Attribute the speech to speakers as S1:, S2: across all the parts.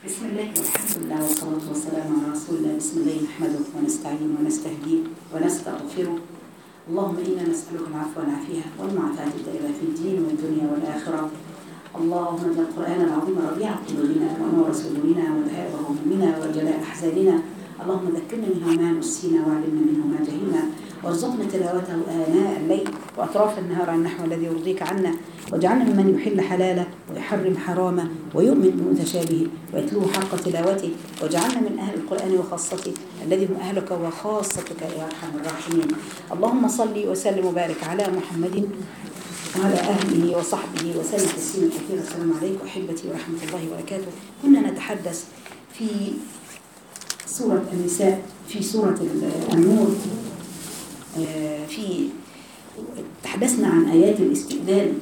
S1: بسم الله والحمد لله والصلاة والسلام على رسول الله بسم الله نحمده ونستعين ونستهديه ونستغفره اللهم إنا نسألك العفو والعافية والمعافاة الدائمة في الدين والدنيا والآخرة اللهم اجعل القرآن العظيم ربيع قلوبنا ونور صدورنا وذهاب همومنا وجلاء أحزاننا اللهم ذكرنا منه ما نسينا وعلمنا منه ما جهلنا وارزقنا تلاوته آناء الليل وأطراف النهار على النحو الذي يرضيك عنا واجعلنا ممن يحل حلاله ويحرم حرامه ويؤمن بمتشابهه ويتلوه حق تلاوته واجعلنا من أهل القرآن وخاصته الذي هم أهلك وخاصتك يا أرحم الراحمين اللهم صل وسلم وبارك على محمد وعلى أهله وصحبه وسلم تسليما كثيرا السلام عليكم أحبتي ورحمة الله وبركاته كنا نتحدث في سورة النساء في سورة النور آه، في تحدثنا عن آيات الاستئذان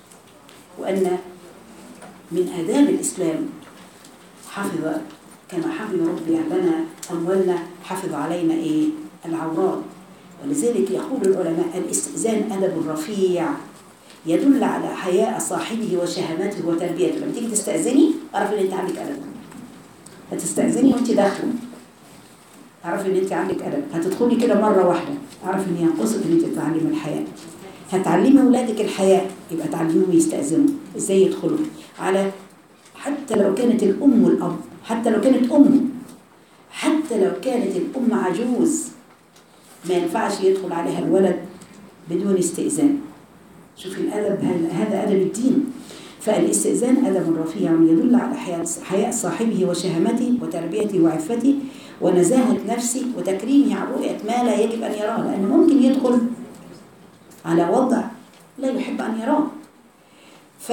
S1: وأن من آداب الإسلام حفظ كما حفظ ربي لنا أموالنا حفظ علينا إيه العورات ولذلك يقول العلماء الاستئذان أدب رفيع يدل على حياء صاحبه وشهامته وتربيته لما تيجي تستأذني اعرف ان انت عندك أدب هتستأذني وانت داخله اعرف ان انت عندك أدب هتدخلي كده مرة واحدة اعرف ان ينقصك ان انت تتعلمي الحياة هتعلمي اولادك الحياة يبقى تعلميهم يستأذنوا ازاي يدخلوا على حتى لو كانت الام والاب حتى لو كانت ام حتى لو كانت الام عجوز ما ينفعش يدخل عليها الولد بدون استئذان شوف الأدب هل- هذا أدب الدين فالاستئذان أدب رفيع يدل على حياة حياء صاحبه وشهامته وتربيته وعفته ونزاهة نفسه وتكريمه عن رؤية ما لا يجب أن يراه لأنه ممكن يدخل على وضع لا يحب أن يراه ف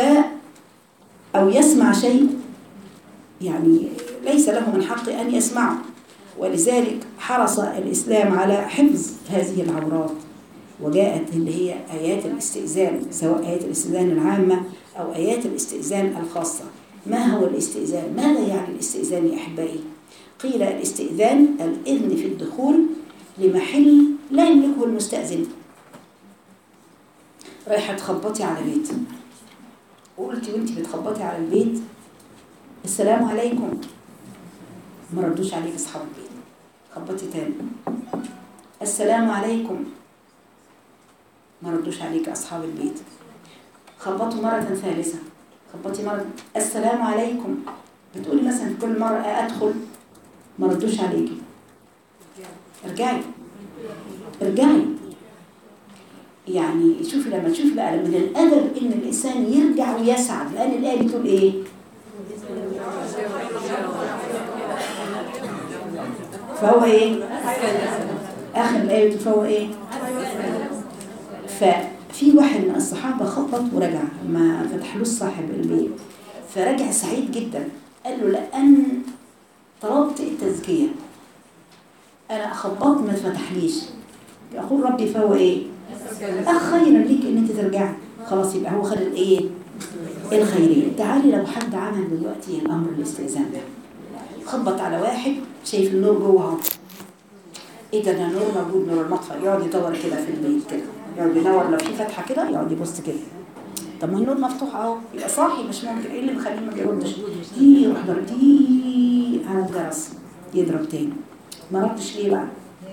S1: أو يسمع شيء يعني ليس له من حق أن يسمعه ولذلك حرص الإسلام على حفظ هذه العورات وجاءت اللي هي آيات الاستئذان سواء آيات الاستئذان العامة أو آيات الاستئذان الخاصة ما هو الاستئذان؟ ماذا يعني الاستئذان يا أحبائي؟ قيل الاستئذان الإذن في الدخول لمحل لا يملكه المستأذن رايحة تخبطي على بيت وقلتي وانت بتخبطي على البيت السلام عليكم ما ردوش عليك اصحاب البيت خبطي تاني السلام عليكم ما ردوش عليك أصحاب البيت خبطوا مرة ثالثة خبطي مرة السلام عليكم بتقولي مثلا كل مرة أدخل ما ردوش عليكي ارجعي ارجعي يعني شوفي لما تشوفي بقى من الأدب إن الإنسان يرجع ويسعد لأن الآية بتقول إيه؟ فهو إيه؟ آخر الآية بتقول فهو إيه؟ ففي واحد من الصحابة خبط ورجع ما فتحلوش صاحب البيت فرجع سعيد جدا قال له لأن طلبت التزكية أنا خبطت ما فتحليش يقول ربي فهو إيه أخ خيرا ليك إن أنت ترجعي خلاص يبقى هو خد الإيه الخيرية تعالي لو حد عمل دلوقتي الأمر الاستئذان ده خبط على واحد شايف النور جوه اهو ايه ده ده نور موجود نور المطفى يقعد يدور كده في البيت كده يقعد يدور لو في فتحه كده يقعد يبص كده طب ما النور مفتوح اهو يبقى صاحي مش ممكن ايه اللي مخليه ما بيردش دي يروح ضرب دي على الجرس يضرب تاني ما ردش ليه بقى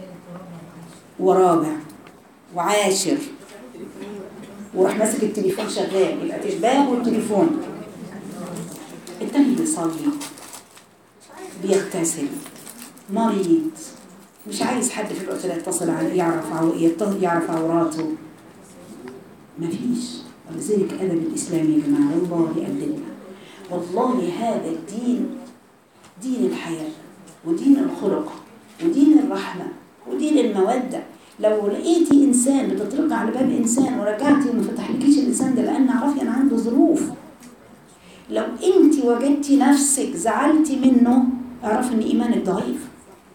S1: ورابع وعاشر وراح ماسك التليفون شغال يبقى تشباه والتليفون التاني بيصلي بيغتسل مريض مش عايز حد في الوقت ده يتصل عليه يعرف عو... يتصل يعرف عوراته مفيش ولذلك أدب الإسلام يا جماعة والله أدبنا والله هذا الدين دين الحياة ودين الخلق ودين الرحمة ودين المودة لو لقيتي إنسان بتطرقي على باب إنسان ورجعتي وما فتحلكيش الإنسان ده لأن عرفي أن عنده ظروف لو أنت وجدتي نفسك زعلتي منه اعرفي إن إيمانك ضعيف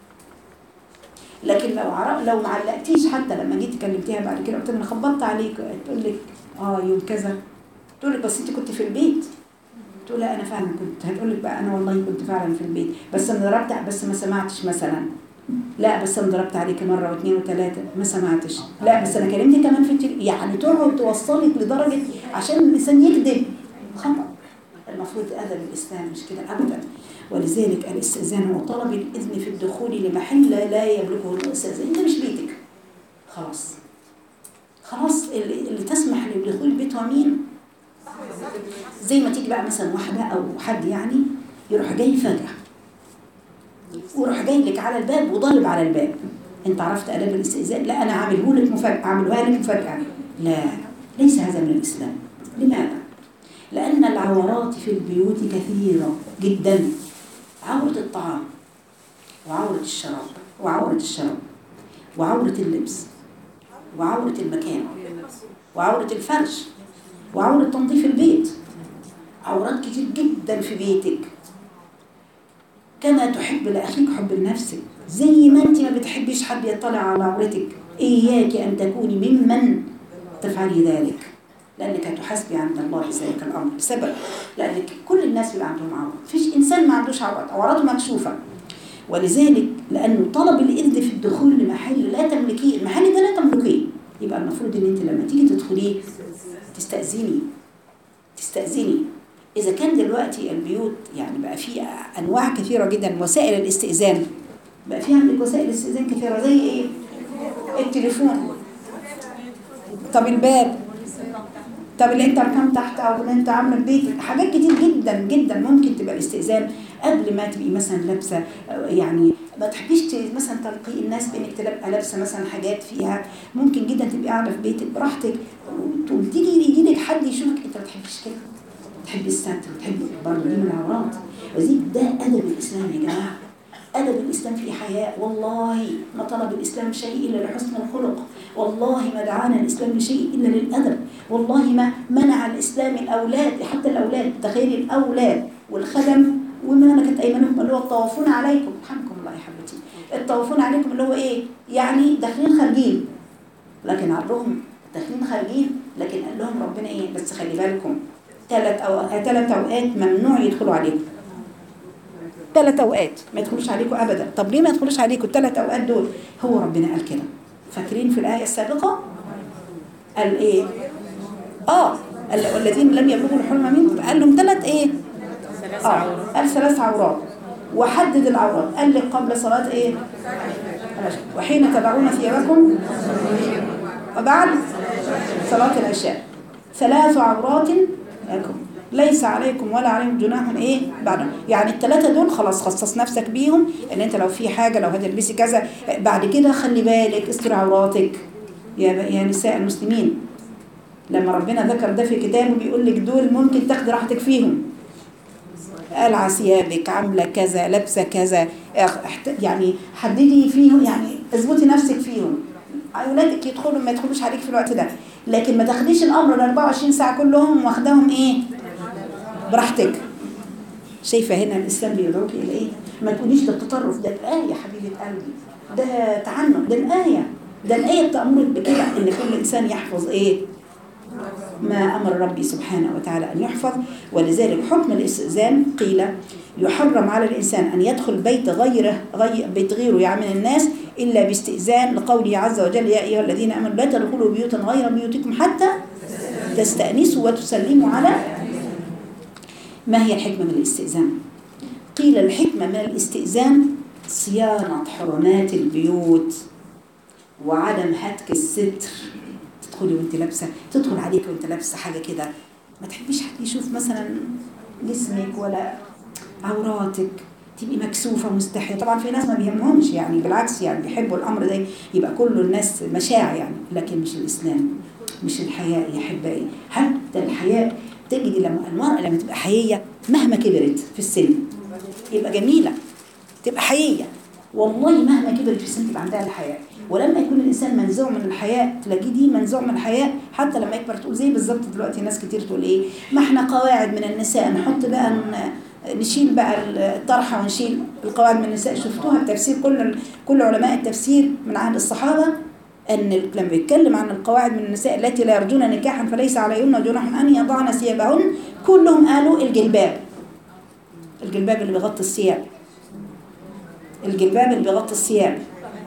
S1: لكن لو عرف لو ما علقتيش حتى لما جيت كلمتيها بعد كده قلت لها انا خبطت عليك تقول لك اه يوم كذا تقول لك بس انت كنت في البيت تقول لها انا فعلا كنت هتقول لك بقى انا والله كنت فعلا في البيت بس انا ضربت بس ما سمعتش مثلا لا بس انا ضربت عليك مره واثنين وثلاثه ما سمعتش لا بس انا كلمتك كمان في التل... يعني تقعد توصلك لدرجه عشان الانسان يكذب خطا المفروض ادب الاسلام مش كده ابدا ولذلك الاستئذان هو طلب الاذن في الدخول لمحل لا يملكه الاستاذ انت مش بيتك خلاص خلاص اللي, اللي تسمح لدخول البيت هو مين زي ما تيجي بقى مثلا واحده او حد يعني يروح جاي فجاه ويروح جاي لك على الباب وضارب على الباب انت عرفت اداب الاستئذان لا انا عامله لك مفاجاه عاملها لك مفاجاه لا ليس هذا من الاسلام لماذا لان العورات في البيوت كثيره جدا عوره الطعام وعوره الشراب وعوره الشراب وعوره اللبس وعوره المكان وعوره الفرش وعوره تنظيف البيت عورات كتير جدا في بيتك كما تحب لأخيك حب لنفسك زي ما انت ما بتحبيش حد يطلع على عورتك إياك أن تكوني ممن تفعلي ذلك لأنك هتحاسبي عند الله في ذلك الأمر لسبب لأن كل الناس بيبقى عندهم عورة فيش إنسان ما عندوش عورات عوراته مكشوفة ولذلك لأنه طلب الإذن في الدخول لمحل لا تملكيه المحل ده لا تملكيه يبقى المفروض إن أنت لما تيجي تدخليه تستأذني تستأذني إذا كان دلوقتي البيوت يعني بقى في أنواع كثيرة جدا من وسائل الاستئذان بقى في عندك وسائل استئذان كثيرة زي إيه؟ التليفون طب الباب طب الانتركام تحت او اللي انت عامله في بيتك حاجات كتير جدا جدا ممكن تبقى الاستئذان قبل ما تبقي مثلا لابسه يعني ما تحبيش ت- مثلا تلقي الناس بانك تبقى لابسه مثلا حاجات فيها ممكن جدا تبقي قاعده في بيتك براحتك وتيجي يجي لك حد يشوفك انت ما بتحبيش كده تحبي الستر وتحبي برضه دي من العورات وزي ده ادب الاسلام يا جماعه أدب الإسلام في حياء والله ما طلب الإسلام شيء إلا لحسن الخلق والله ما دعانا الإسلام لشيء إلا للأدب والله ما منع الإسلام الأولاد حتى الأولاد تخيلي الأولاد والخدم وما ملكت أيمانكم اللي هو الطوافون عليكم رحمكم الله يا حبيبتي الطوافون عليكم اللي هو إيه يعني داخلين خارجين لكن عرهم داخلين خارجين لكن قال لهم ربنا إيه بس خلي بالكم ثلاث أو ثلاث أوقات ممنوع يدخلوا عليكم ثلاث اوقات ما يدخلوش عليكم ابدا طب ليه ما يدخلوش عليكم الثلاث اوقات دول هو ربنا قال كده فاكرين في الايه السابقه قال ايه اه قال والذين لم يبلغوا الحلم منكم قال لهم ثلاث ايه اه قال ثلاث عورات وحدد العورات قال لك قبل صلاه ايه وحين تضعون ثيابكم وبعد صلاه العشاء ثلاث عورات لكم ليس عليكم ولا عليهم جناح ايه بعدهم يعني الثلاثه دول خلاص خصص نفسك بيهم ان انت لو في حاجه لو هتلبسي كذا بعد كده خلي بالك استر عوراتك يا يا نساء المسلمين لما ربنا ذكر ده في كتابه بيقول لك دول ممكن تاخدي راحتك فيهم قلع ثيابك عامله كذا لابسه كذا احت- يعني حددي فيهم يعني اظبطي نفسك فيهم اولادك يدخلوا ما يدخلوش عليك في الوقت ده لكن ما تاخديش الامر ال 24 ساعه كلهم واخداهم ايه براحتك شايفه هنا الاسلام بيدعوك الى ايه ما تقوليش ده التطرف ده الايه حبيبه قلبي ده تعنت ده الايه ده الايه بتامرك بكده ان كل انسان يحفظ ايه ما امر ربي سبحانه وتعالى ان يحفظ ولذلك حكم الاستئذان قيل يحرم على الانسان ان يدخل بيت غيره غير بيت غيره يعني من الناس الا باستئذان لقوله عز وجل يا ايها الذين امنوا لا تدخلوا بيوتا غير بيوتكم حتى تستانسوا وتسلموا على ما هي الحكمة من الاستئذان؟ قيل الحكمة من الاستئذان صيانة حرمات البيوت وعدم هتك الستر تدخلي وانت لابسة تدخل عليك وانت لابسة حاجة كده ما تحبيش حد يشوف مثلا جسمك ولا عوراتك تبقي مكسوفة مستحية طبعا في ناس ما بيهمهمش يعني بالعكس يعني بيحبوا الأمر ده يبقى كل الناس مشاع يعني لكن مش الإسلام مش الحياء يا أحبائي حتى الحياء تجدي لما المرأة لما تبقى حيية مهما كبرت في السن يبقى جميلة تبقى حيية والله مهما كبرت في السن تبقى عندها الحياء ولما يكون الانسان منزوع من الحياء تلاقيه دي منزوع من الحياء حتى لما يكبر تقول زي بالظبط دلوقتي ناس كتير تقول ايه ما احنا قواعد من النساء نحط بقى ن- نشيل بقى الطرحه ونشيل القواعد من النساء شفتوها التفسير كل كل علماء التفسير من عهد الصحابه ان لما بيتكلم عن القواعد من النساء التي لا يرجون نكاحا فليس عليهن جناح ان يضعن ثيابهن كلهم قالوا الجلباب الجلباب اللي بيغطي الثياب الجلباب اللي بيغطي الثياب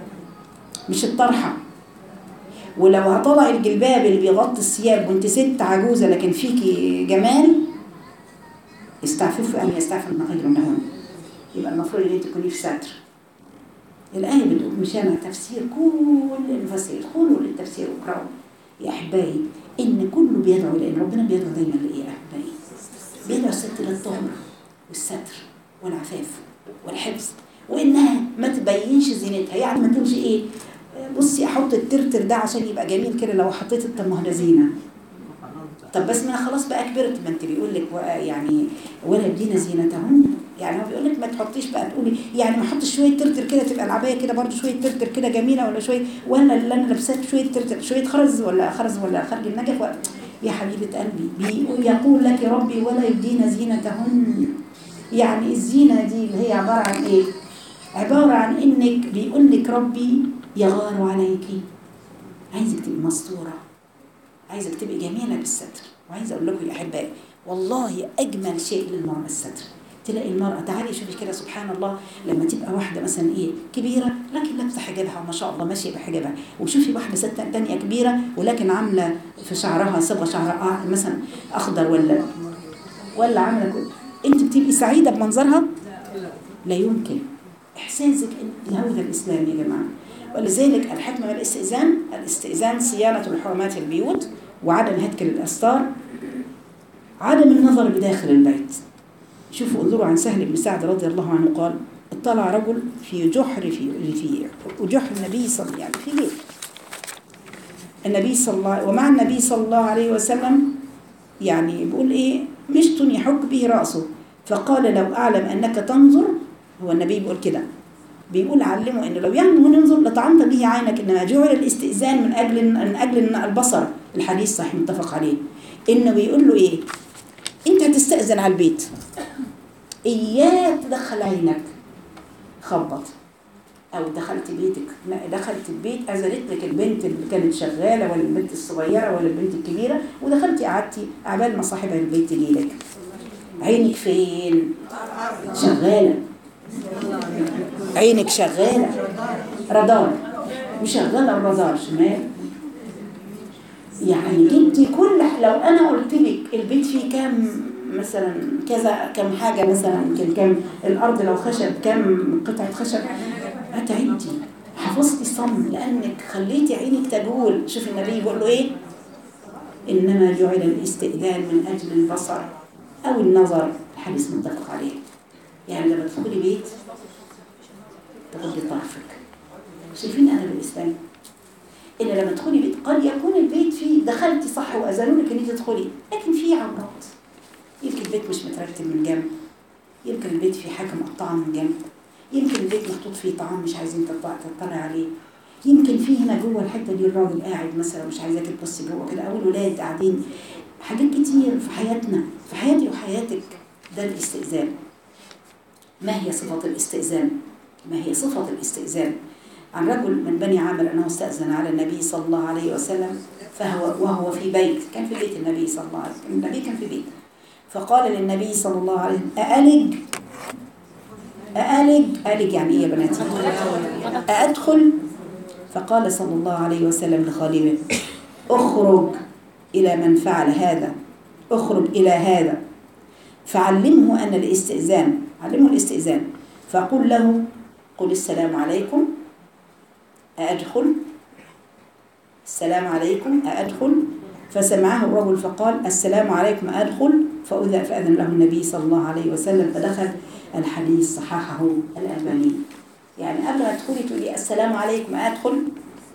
S1: مش الطرحه ولو هطلع الجلباب اللي بيغطي الثياب وانت ست عجوزه لكن فيكي جمال استعففوا أن يستعففن خير لهن يبقى المفروض ان انت تكوني في ستر الآية بتقول مشان تفسير كل المفسرين ادخلوا للتفسير واقرأوا يا أحبائي إن كله بيدعو لأن ربنا بيدعو دايما لإيه يا أحبائي؟ بيدعو الست للطهر والستر والعفاف والحفظ وإنها ما تبينش زينتها يعني ما تقولش إيه بصي أحط الترتر ده عشان يبقى جميل كده لو حطيت طب ما هو ده زينة طب بس ما انا خلاص بقى كبرت ما انت بيقول لك يعني ولا يبدين زينتهن يعني هو بيقول لك ما تحطيش بقى تقولي يعني ما احطش شويه ترتر كده تبقى العبايه كده برضو شويه ترتر كده جميله ولا شويه ولا اللي انا لابساه شويه ترتر شويه خرز ولا خرز ولا خرج النجف ولا يا حبيبه قلبي بيقول يقول لك ربي ولا يبدين زينتهن يعني الزينه دي اللي هي عباره عن ايه؟ عباره عن انك بيقول لك ربي يغار عليكي عايزك تبقي مستوره عايزك تبقي جميله بالستر وعايزه اقول لكم يا احبائي والله اجمل شيء للمراه الستر تلاقي المرأة تعالي شوفي كده سبحان الله لما تبقى واحدة مثلا ايه كبيرة لكن لابسة حجابها وما شاء الله ماشية بحجابها وشوفي واحدة ست تانية كبيرة ولكن عاملة في شعرها صبغة شعرها مثلا أخضر ولا ولا عاملة كل أنت بتبقي سعيدة بمنظرها؟ لا يمكن إحساسك إن هو ده الإسلام يا جماعة ولذلك الحكمة والاستئذان الاستئذان صيانة الحرمات البيوت وعدم هتك الأستار عدم النظر بداخل البيت شوفوا انظروا عن سهل بن سعد رضي الله عنه قال اطلع رجل في جحر في في جحر النبي صلى الله يعني في بيت النبي صلى الله ومع النبي صلى الله عليه وسلم يعني بيقول ايه مشط يحك به راسه فقال لو اعلم انك تنظر هو النبي بيقول كده بيقول علمه ان لو يعلم ننظر لطعنت به عينك انما جعل الاستئذان من اجل من اجل البصر الحديث صحيح متفق عليه انه بيقول له ايه انت هتستأذن على البيت اياك تدخل عينك خبط او دخلت بيتك دخلت البيت اذنت لك البنت اللي كانت شغاله ولا البنت الصغيره ولا البنت الكبيره ودخلتي قعدتي عبال ما صاحبها البيت تجي لك عينك فين شغاله عينك شغاله رادار مشغله الرادار شمال يعني انت كل لو انا قلت لك البيت فيه كام مثلا كذا كم حاجة مثلا يمكن كم الأرض لو خشب كم قطعة خشب هتعدي حفظتي الصم لأنك خليتي عينك تجول شوف النبي بيقول له إيه إنما جعل الاستئذان من أجل البصر أو النظر الحديث متفق عليه يعني لما تدخلي بيت تغضي طرفك شايفين أنا بالإسلام إن لما تدخلي بيت قد يكون البيت فيه دخلتي صح وأذنوا لك إن تدخلي لكن فيه عورات يمكن البيت مش مترتب من جنب يمكن البيت فيه حاجة مقطعة من جنب يمكن البيت محطوط فيه طعام مش عايزين تطلع عليه يمكن فيه هنا جوه الحتة دي الراجل قاعد مثلا مش عايزاك تبصي جوه كده أو الولاد قاعدين حاجات كتير في حياتنا في حياتي وحياتك ده الاستئذان ما هي صفة الاستئذان؟ ما هي صفة الاستئذان؟ عن رجل من بني عامر أنه استأذن على النبي صلى الله عليه وسلم فهو وهو في بيت كان في بيت النبي صلى الله عليه وسلم النبي كان في بيت فقال للنبي صلى الله عليه وسلم أألج أألج ألج يعني إيه يا بناتي أأدخل فقال صلى الله عليه وسلم لخالده اخرج إلى من فعل هذا اخرج إلى هذا فعلمه أن الاستئذان علمه الاستئذان فقل له قل السلام عليكم أأدخل السلام عليكم أأدخل فسمعه الرجل فقال السلام عليكم أدخل فأذن, فأذن له النبي صلى الله عليه وسلم فدخل الحديث صححه الألباني يعني قبل ما تدخلي تقولي السلام عليكم أدخل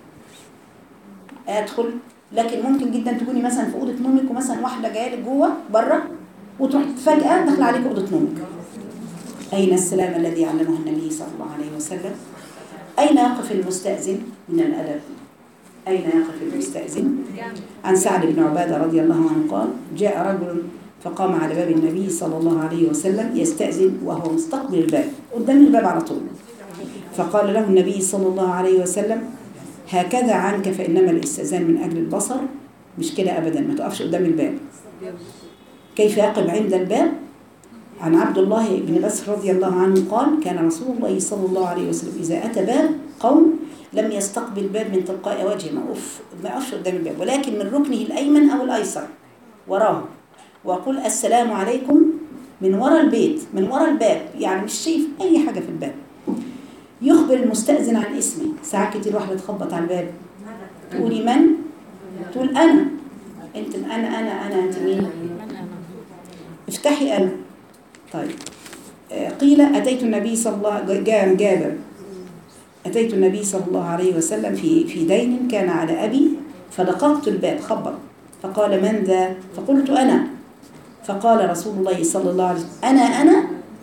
S1: أدخل لكن ممكن جدا تكوني مثلا في أوضة نومك ومثلا واحدة جاية لك جوه بره وتروح فجأة داخلة عليك أوضة نومك أين السلام الذي علمه النبي صلى الله عليه وسلم أين يقف المستأذن من الأدب أين يقف المستأذن عن سعد بن عبادة رضي الله عنه قال جاء رجل فقام على باب النبي صلى الله عليه وسلم يستأذن وهو مستقبل الباب قدام الباب على طول فقال له النبي صلى الله عليه وسلم هكذا عنك فإنما الاستئذان من أجل البصر مش كده أبدا ما تقفش قدام الباب كيف يقف عند الباب عن عبد الله بن بسر رضي الله عنه قال كان رسول الله صلى الله عليه وسلم إذا أتى باب قوم لم يستقبل الباب من تلقاء وجهه ما أف ما أقفش قدام الباب ولكن من ركنه الأيمن أو الأيسر وراه وأقول السلام عليكم من ورا البيت من ورا الباب يعني مش شايف اي حاجه في الباب يخبر المستأذن عن اسمه ساعات كتير واحده تخبط على الباب تقولي من تقول انا انت انا انا انا انت مين افتحي انا طيب آه، قيل اتيت النبي صلى الله عليه جاء جابر اتيت النبي صلى الله عليه وسلم في في دين كان على ابي فدققت الباب خبط فقال من ذا فقلت انا فقال رسول الله صلى الله عليه وسلم انا انا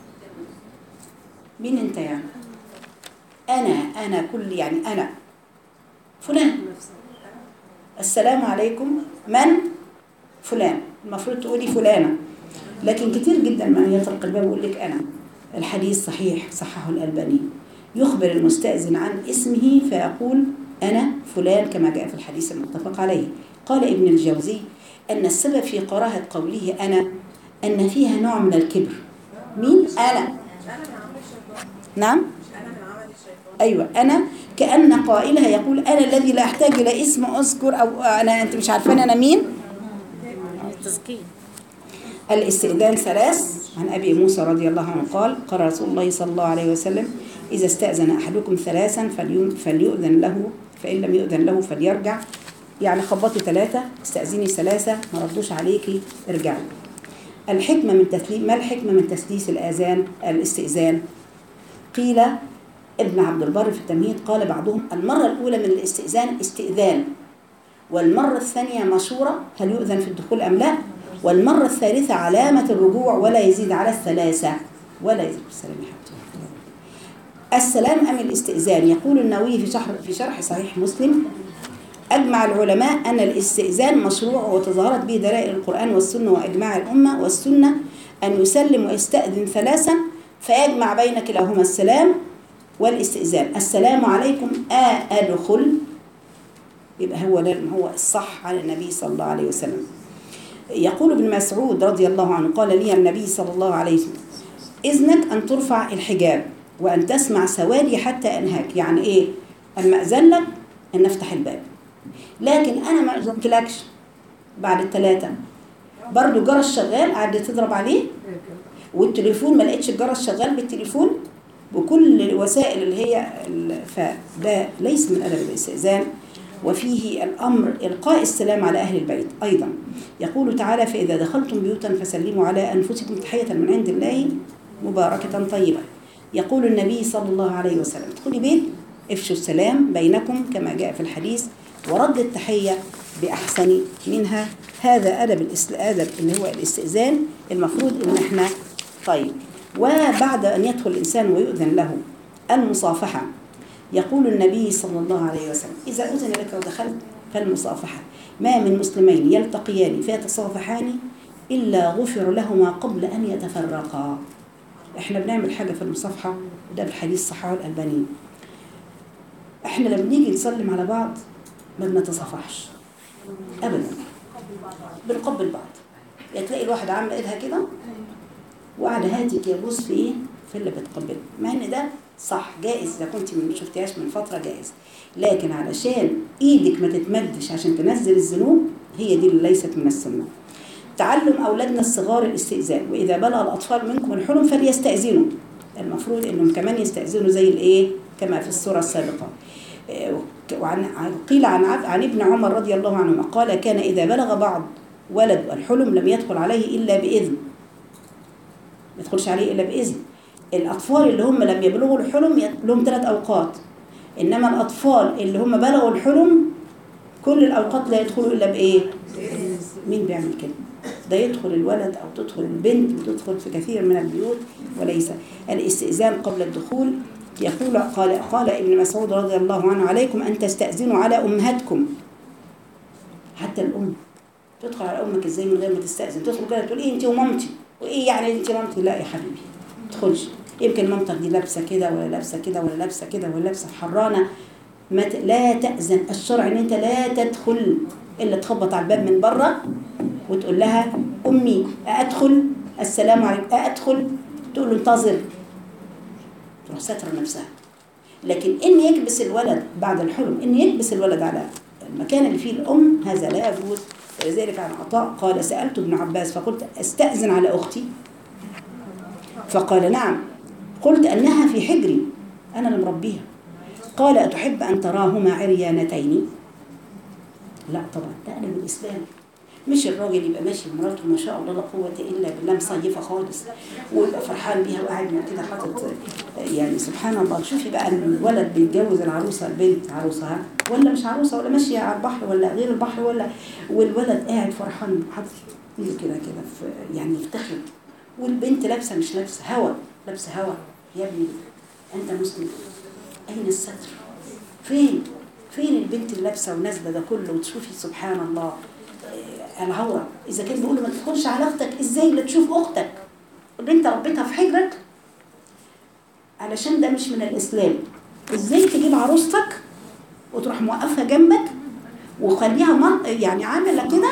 S1: مين انت يعني انا انا كل يعني انا فلان السلام عليكم من فلان المفروض تقولي فلانه لكن كتير جدا من يطرق الباب ويقول لك انا الحديث صحيح صححه الالباني يخبر المستأذن عن اسمه فيقول انا فلان كما جاء في الحديث المتفق عليه قال ابن الجوزي ان السبب في كراهه قوله انا ان فيها نوع من الكبر مين انا نعم ايوه انا كان قائلها يقول انا الذي لا احتاج الى اسم اذكر او انا انت مش عارفاني انا مين
S2: تزكية
S1: الاستئذان ثلاث عن أبي موسى رضي الله عنه قال قال رسول الله صلى الله عليه وسلم إذا استأذن أحدكم ثلاثا فليم- فليؤذن له فإن لم يؤذن له فليرجع يعني خبطي ثلاثة استأذني ثلاثة ما ردوش عليكي ارجعي الحكمة من تسليم ما الحكمة من تسديس الآذان الاستئذان قيل ابن عبد البر في التمهيد قال بعضهم المرة الأولى من الاستئذان استئذان والمرة الثانية مشورة هل يؤذن في الدخول أم لا والمرة الثالثة علامة الرجوع ولا يزيد على الثلاثة ولا يزيد السلام يا حبيبتي. السلام أم الاستئذان يقول النووي في شرح في شرح صحيح مسلم أجمع العلماء أن الاستئذان مشروع وتظاهرت به دلائل القرآن والسنة وإجماع الأمة والسنة أن يسلم ويستأذن ثلاثا فيجمع بين كلاهما السلام والاستئذان السلام عليكم آ أدخل يبقى هو ده هو الصح على النبي صلى الله عليه وسلم يقول ابن مسعود رضي الله عنه قال لي النبي صلى الله عليه وسلم إذنك أن ترفع الحجاب وأن تسمع سوادي حتى أنهاك يعني إيه أما أذن لك أن نفتح الباب لكن أنا ما أذنتلكش بعد الثلاثة برضو جرس شغال قعدت تضرب عليه والتليفون ما لقيتش الجرس شغال بالتليفون وكل الوسائل اللي هي ال- فده ليس من أدب الاستئذان وفيه الأمر إلقاء السلام على أهل البيت أيضا يقول تعالى فإذا دخلتم بيوتا فسلموا على أنفسكم تحية من عند الله مباركة طيبة يقول النبي صلى الله عليه وسلم ادخلي بيت افشوا السلام بينكم كما جاء في الحديث ورد التحية بأحسن منها هذا أدب الإس- أدب اللي هو الاستئذان المفروض إن احنا طيب وبعد أن يدخل الإنسان ويؤذن له المصافحة يقول النبي صلى الله عليه وسلم إذا أذن لك ودخلت فالمصافحة ما من مسلمين يلتقيان فيتصافحان إلا غفر لهما قبل أن يتفرقا احنا بنعمل حاجة في المصافحة وده بالحديث صححه الألباني احنا لما بنيجي نسلم على بعض ما بنتصافحش أبدا بنقبل بعض يعني تلاقي الواحدة عاملة إيدها كده وقاعدة هاتك يبوس في إيه؟ في اللي بتقبله مع إن ده صح جائز إذا كنت ما شفتيهاش من فترة جائز لكن علشان إيدك ما تتمدش عشان تنزل الذنوب هي دي اللي ليست من السنة تعلم أولادنا الصغار الاستئذان وإذا بلغ الأطفال منكم الحلم فليستأذنوا المفروض إنهم كمان يستأذنوا زي الإيه كما في السورة السابقة إيه، وعن عن- قيل عن عب- عن ابن عمر رضي الله عنهما قال كان إذا بلغ بعض ولد الحلم لم يدخل عليه إلا بإذن ما يدخلش عليه إلا بإذن الأطفال اللي هم لم يبلغوا الحلم يت- لهم ثلاث أوقات إنما الأطفال اللي هم بلغوا الحلم كل الأوقات لا يدخلوا إلا بإيه؟ مين بيعمل كده؟ ده يدخل الولد أو تدخل البنت وتدخل في كثير من البيوت وليس الاستئذان قبل الدخول يقول قال قال ابن مسعود رضي الله عنه عليكم أن تستأذنوا على أمهاتكم حتى الأم تدخل على أمك إزاي من غير ما تستأذن تدخل كده تقول إيه أنت ومامتي وإيه يعني أنت مامتي لا يا حبيبي ما تدخلش يمكن مامتك دي لابسة كده ولا لابسة كده ولا لابسة كده ولا لابسة حرانة ما ت... لا تأذن الشرع إن أنت لا تدخل إلا تخبط على الباب من بره وتقول لها أمي أدخل السلام عليكم أدخل تقول له انتظر تروح ساترة نفسها لكن إن يكبس الولد بعد الحلم إن يكبس الولد على المكان اللي فيه الأم هذا لا يجوز ولذلك عن عطاء قال سألت ابن عباس فقلت أستأذن على أختي فقال نعم قلت أنها في حجري أنا اللي مربيها قال أتحب أن تراهما عريانتين لا طبعا ده أنا من الإسلام مش الراجل يبقى ماشي بمراته ما شاء الله لا قوة إلا بالله مصيفة خالص ويبقى فرحان بيها وقاعد كده حاطط يعني سبحان الله شوفي بقى الولد بيتجوز العروسة البنت عروسها ولا مش عروسة ولا ماشية على البحر ولا غير البحر ولا والولد قاعد فرحان حاطط ايده كده كده في- يعني يفتخر والبنت لابسة مش لابسة هوا لابسة هوا يا ابني أنت مسلم أين الستر؟ فين؟ فين البنت اللي لابسة ونازلة ده كله وتشوفي سبحان الله آه، العورة إذا كان بيقولوا ما تدخلش على أختك إزاي لا تشوف أختك اللي أنت ربيتها في حجرك علشان ده مش من الإسلام إزاي تجيب عروستك وتروح موقفها جنبك وخليها من يعني عاملة كده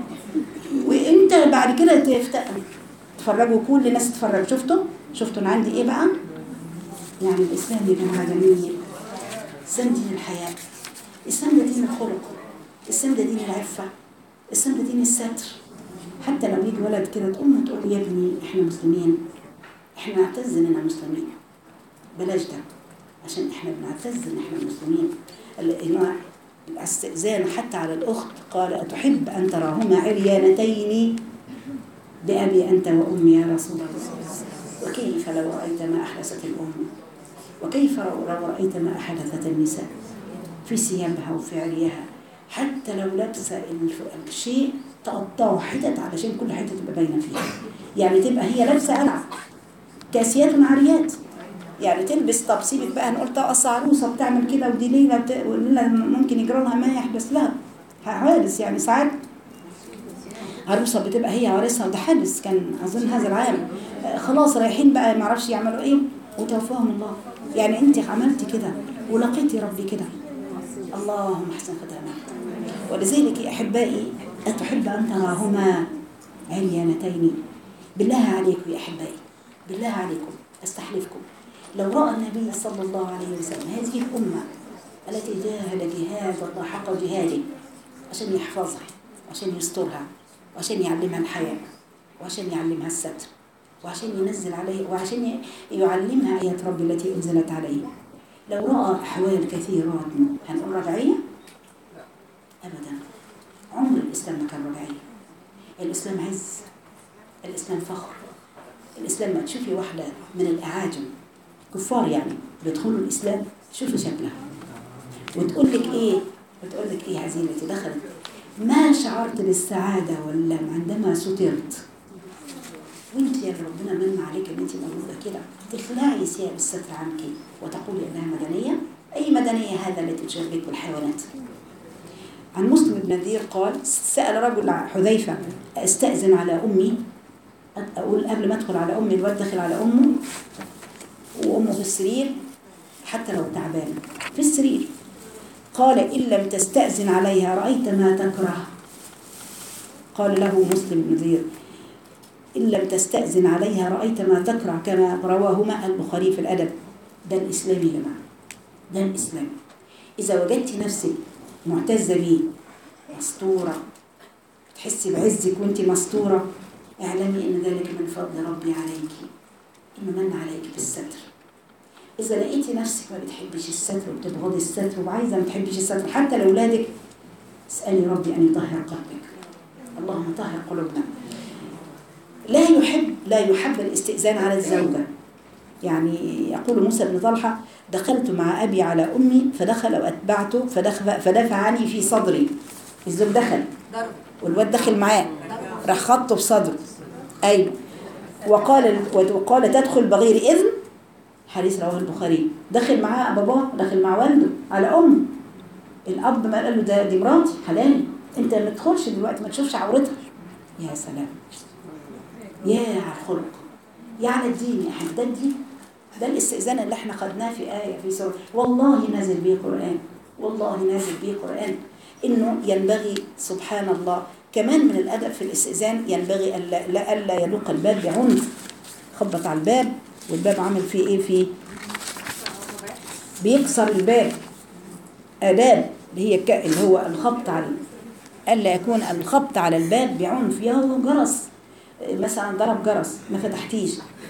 S1: وانت بعد كده تفت- تفرجوا كل الناس تتفرج شفتوا شفتوا انا عندي ايه بقى يعني الاسلام يا جماعه جميل الاسلام دين الحياه الاسلام ده دين الخلق الاسلام ده دين العفه الاسلام ده دين الستر حتى لو يجي ولد كده تقوم تقول له يا ابني احنا مسلمين احنا نعتز اننا مسلمين بلاش ده عشان احنا بنعتز ان احنا مسلمين ال- الاستئذان حتى على الأخت قال أتحب أن تراهما عريانتين بأبي أنت وأمي يا رسول الله وكيف لو رأيت ما أحدثت الأم وكيف لو لو رأيت ما أحدثت النساء في ثيابها وفي عريها حتى لو لابسة الف- الشيء تقطعه حتت علشان كل حتة تبقى باينة فيها يعني تبقى هي لابسة قلعة كاسيات عاريات يعني تلبس طب سيبك بقى انا قلت اصل عروسه بتعمل كده ودي ليله بت... وليلة ممكن يجرى لها ما يحدث لها حوادث يعني ساعات عروسه بتبقى هي عريسها وده حادث كان اظن هذا العام آه، خلاص رايحين بقى ما اعرفش يعملوا ايه وتوفاهم الله يعني انت عملتي كده ولقيتي ربي كده اللهم احسن ختامك ولذلك يا احبائي اتحب ان تراهما عريانتين بالله عليكم يا احبائي بالله عليكم استحلفكم لو راى النبي صلى الله عليه وسلم هذه الامه التي جاهد جهاد الله حق جهاده عشان يحفظها وعشان يسترها وعشان يعلمها الحياه وعشان يعلمها الستر وعشان ينزل عليه وعشان ي- يعلمها آيات ربي التي أنزلت عليه لو رأى أحوال كثيرات هنقول رجعية؟ أبدا عمر الإسلام ما كان رجعية الإسلام عز الإسلام فخر الإسلام ما تشوفي واحدة من الأعاجم كفار يعني بيدخلوا الإسلام شوفي شكلها وتقول لك إيه وتقول لك إيه عزيزتي دخلت ما شعرت بالسعادة ولا عندما سترت وانت يا ربنا من عليك ان انت موجوده كده تخلعي ثياب الستر عنك وتقولي انها مدنيه اي مدنيه هذا التي تشبهك بالحيوانات عن مسلم بن نذير قال سال رجل حذيفه استاذن على امي اقول قبل ما ادخل على امي الواد داخل على امه وامه في السرير حتى لو تعبانه في السرير قال ان لم تستاذن عليها رايت ما تكره قال له مسلم بن نذير إن لم تستأذن عليها رأيت ما تكره كما رواهما البخاري في الأدب ده الإسلام يا جماعة ده الإسلام إذا وجدت نفسك معتزة بيه مستورة تحسي بعزك وانت مستورة اعلمي ان ذلك من فضل ربي عليك انه من عليك بالستر اذا لقيتي نفسك ما بتحبيش الستر وبتبغضي الستر وعايزه ما تحبيش الستر حتى لاولادك اسالي ربي ان يطهر قلبك اللهم طهر قلوبنا لا يحب لا يحب الاستئذان على الزوجة يعني يقول موسى بن طلحة دخلت مع أبي على أمي فدخل وأتبعته فدخل فدفعني في صدري الزوج دخل والواد دخل معاه راح خطه في صدره أيوه وقال وقال تدخل بغير إذن حديث رواه البخاري دخل معاه باباه دخل مع والده على أمه الأب ما قال له ده دي مراتي حلالي أنت ما تدخلش دلوقتي ما تشوفش عورتها يا سلام يا على الخلق يا على الدين يا احنا ده الدين ده الاستئذان اللي احنا خدناه في آية في سورة والله نازل به قرآن والله نازل به قرآن إنه ينبغي سبحان الله كمان من الأدب في الاستئذان ينبغي ألا لا ألا يلوق الباب بعنف خبط على الباب والباب عامل فيه إيه فيه بيكسر الباب آداب اللي هي ك- اللي هو الخبط على ألا يكون الخبط على الباب بعنف يا هو جرس مثلا ضرب جرس ما فتحتيش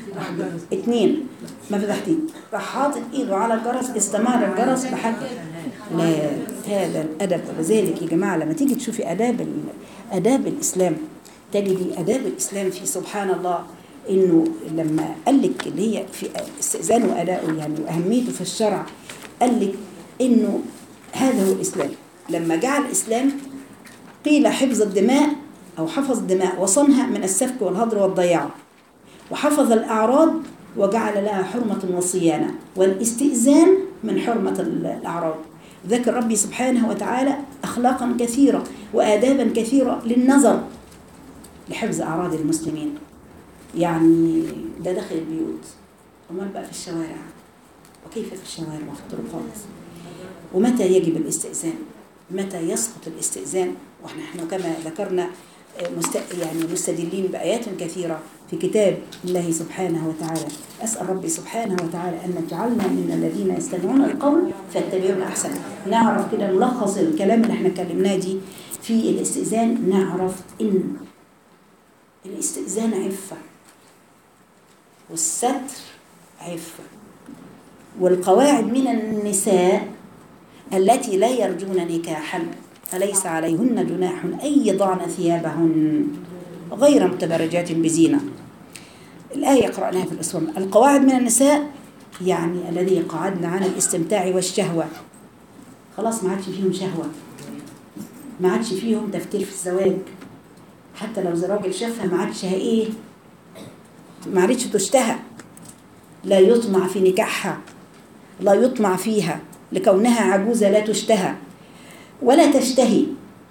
S1: اتنين ما فتحتيه راح حاطط ايده على الجرس استمر الجرس لحد لا هذا الادب ولذلك يا جماعه لما تيجي تشوفي اداب ال- اداب الاسلام تجدي اداب الاسلام في سبحان الله انه لما قال لك اللي هي في استئذان وادائه يعني واهميته في الشرع قال لك انه هذا هو الاسلام لما جعل الاسلام قيل حفظ الدماء او حفظ الدماء وصنها من السفك والهدر والضياع وحفظ الأعراض وجعل لها حرمة وصيانة والاستئذان من حرمة ال- الأعراض ذكر ربي سبحانه وتعالى أخلاقا كثيرة وآدابا كثيرة للنظر لحفظ أعراض المسلمين يعني ده داخل البيوت أمال بقى في الشوارع وكيف في الشوارع وفي الطرقات ومتى يجب الاستئذان متى يسقط الاستئذان واحنا احنا كما ذكرنا آه، مست يعني مستدلين بآيات كثيرة في كتاب الله سبحانه وتعالى أسأل ربي سبحانه وتعالى أن يجعلنا من الذين يستمعون القول فيتبعون أحسنه نعرف كده نلخص الكلام اللي احنا اتكلمناه دي في الاستئذان نعرف إن الاستئذان عفة والستر عفة والقواعد من النساء التي لا يرجون نكاحا فليس عليهن جناح أن يضعن ثيابهن غير متبرجات بزينة الآية قرأناها في الأسوة القواعد من النساء يعني الذي قعدن عن الاستمتاع والشهوة خلاص ما عادش فيهم شهوة ما عادش فيهم تفكير في الزواج حتى لو راجل شافها ما عادش ايه ما عادش تشتهى لا يطمع في نكاحها لا يطمع فيها لكونها عجوزة لا تشتهى ولا تشتهي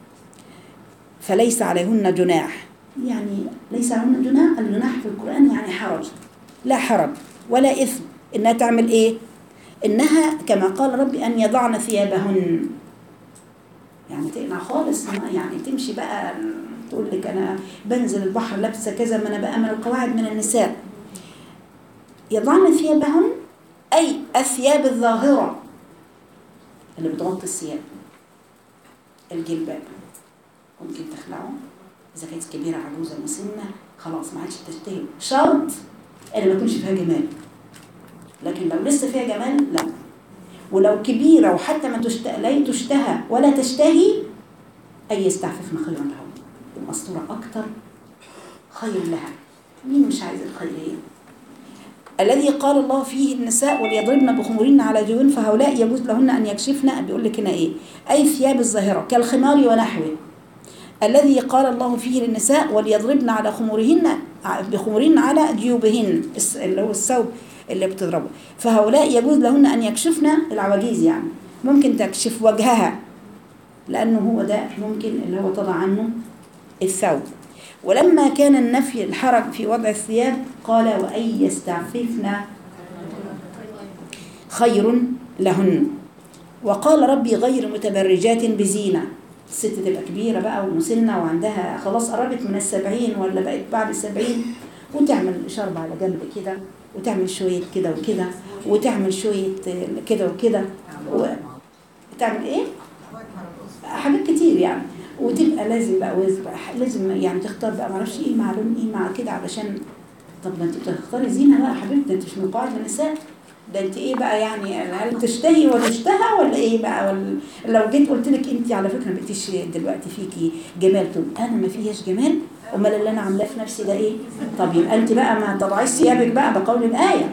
S1: فليس عليهن جناح يعني ليس عليهن جناح الجناح في القرآن يعني حرج لا حرج ولا إثم إنها تعمل إيه إنها كما قال ربي أن يضعن ثيابهن يعني تقنع خالص ما يعني تمشي بقى تقول لك أنا بنزل البحر لابسة كذا ما أنا بقى من القواعد من النساء يضعن ثيابهن أي الثياب الظاهرة اللي بتغطي الثياب الجلباب ممكن تخلعه إذا كانت كبيرة عجوزة مسنة خلاص ما عادش تشتهي شرط إن ما يكونش فيها جمال لكن لو لسه فيها جمال لا ولو كبيرة وحتى ما تشتهى لا تشتهى ولا تشتهي أي يستعففن خير لهم المستورة أكتر خير لها مين مش عايز الخيرية الذي قال الله فيه النساء وليضربن بخمورهن على جيوبهن فهؤلاء يجوز لهن ان يكشفن بيقول لك هنا ايه اي ثياب الظاهره كالخمار ونحوه الذي قال الله فيه للنساء وليضربن على خمورهن بخمورهن على جيوبهن الس- اللي هو الثوب اللي بتضربه فهؤلاء يجوز لهن ان يكشفن العواجيز يعني ممكن تكشف وجهها لانه هو ده ممكن اللي هو تضع عنه الثوب ولما كان النفي الحرج في وضع الثياب قال وأن يستعففن خير لهن وقال ربي غير متبرجات بزينة الست تبقى كبيرة بقى ومسنة وعندها خلاص قربت من السبعين ولا بقت بعد السبعين وتعمل شرب على جنب كده وتعمل شوية كده وكده وتعمل شوية كده وكده وتعمل ايه؟ حاجات كتير يعني وتبقى لازم بقى وز- لازم يعني تختار بقى معرفش ايه مع لون ايه مع كده علشان طب ما انت بتختاري زينه بقى يا حبيبتي انت مش من قواعد النساء ده انت ايه بقى يعني هل تشتهي ولا اشتهى ولا ايه بقى ولا لو جيت قلت لك انت على فكره ما بقيتيش دلوقتي فيكي جمال تقول انا ما فيهاش جمال امال اللي انا عاملاه في نفسي ده ايه طب يبقى انت بقى ما تضعيش ثيابك بقى بقول الايه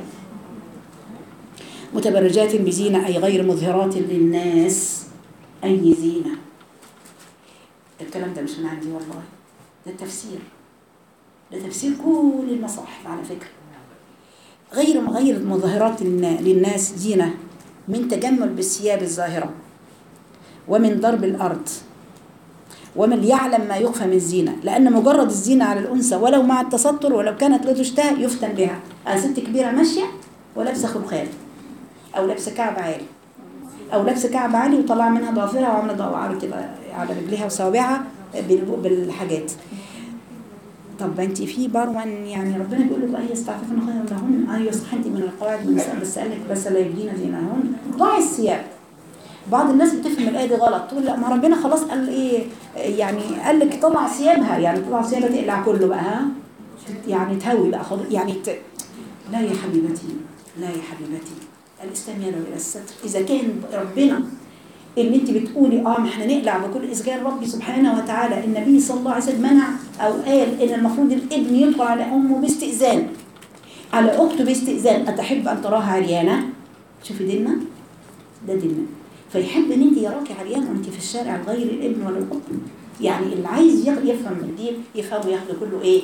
S1: متبرجات بزينه اي غير مظهرات للناس اي زينه الكلام ده مش من عندي والله ده التفسير ده تفسير كل المصاحف على فكرة غير غير مظاهرات للنا- للناس زينة من تجمل بالثياب الظاهرة ومن ضرب الأرض ومن يعلم ما يخفى من زينة لأن مجرد الزينة على الأنثى ولو مع التستر ولو كانت لا تشتهى يفتن بها أنا ست كبيرة ماشية ولابسة خلخال أو لابسة كعب عالي او لابسه كعب عالي وطلع منها ضوافرها وعامله ضوافر كده على رجليها وصوابعها بال- بالحاجات طب انت في بروان يعني ربنا بيقول لك اي يستعففن خيرا لهن ايوه صح انت من القواعد من النساء بس قال لك بس لا يبدين زينهن ضعي الثياب بعض الناس بتفهم الايه دي غلط تقول لا ما ربنا خلاص قال ايه يعني قال لك طلع ثيابها يعني طلع ثيابها تقلع كله بقى ها يعني تهوي بقى خلاص يعني ت... لا يا حبيبتي لا يا حبيبتي الاسلام يدعو الى الستر اذا كان ربنا اللي انت بتقولي اه ما احنا نقلع بكل اسجال ربي سبحانه وتعالى النبي صلى الله عليه وسلم منع او قال ان المفروض الابن يدخل على امه باستئذان على اخته باستئذان اتحب ان تراها عريانه شوفي ديننا ده ديننا فيحب ان انت يراكي عريانه وانت في الشارع لغير الابن ولا الاخت يعني اللي عايز يغ- يفهم الدين يفهم وياخده كله ايه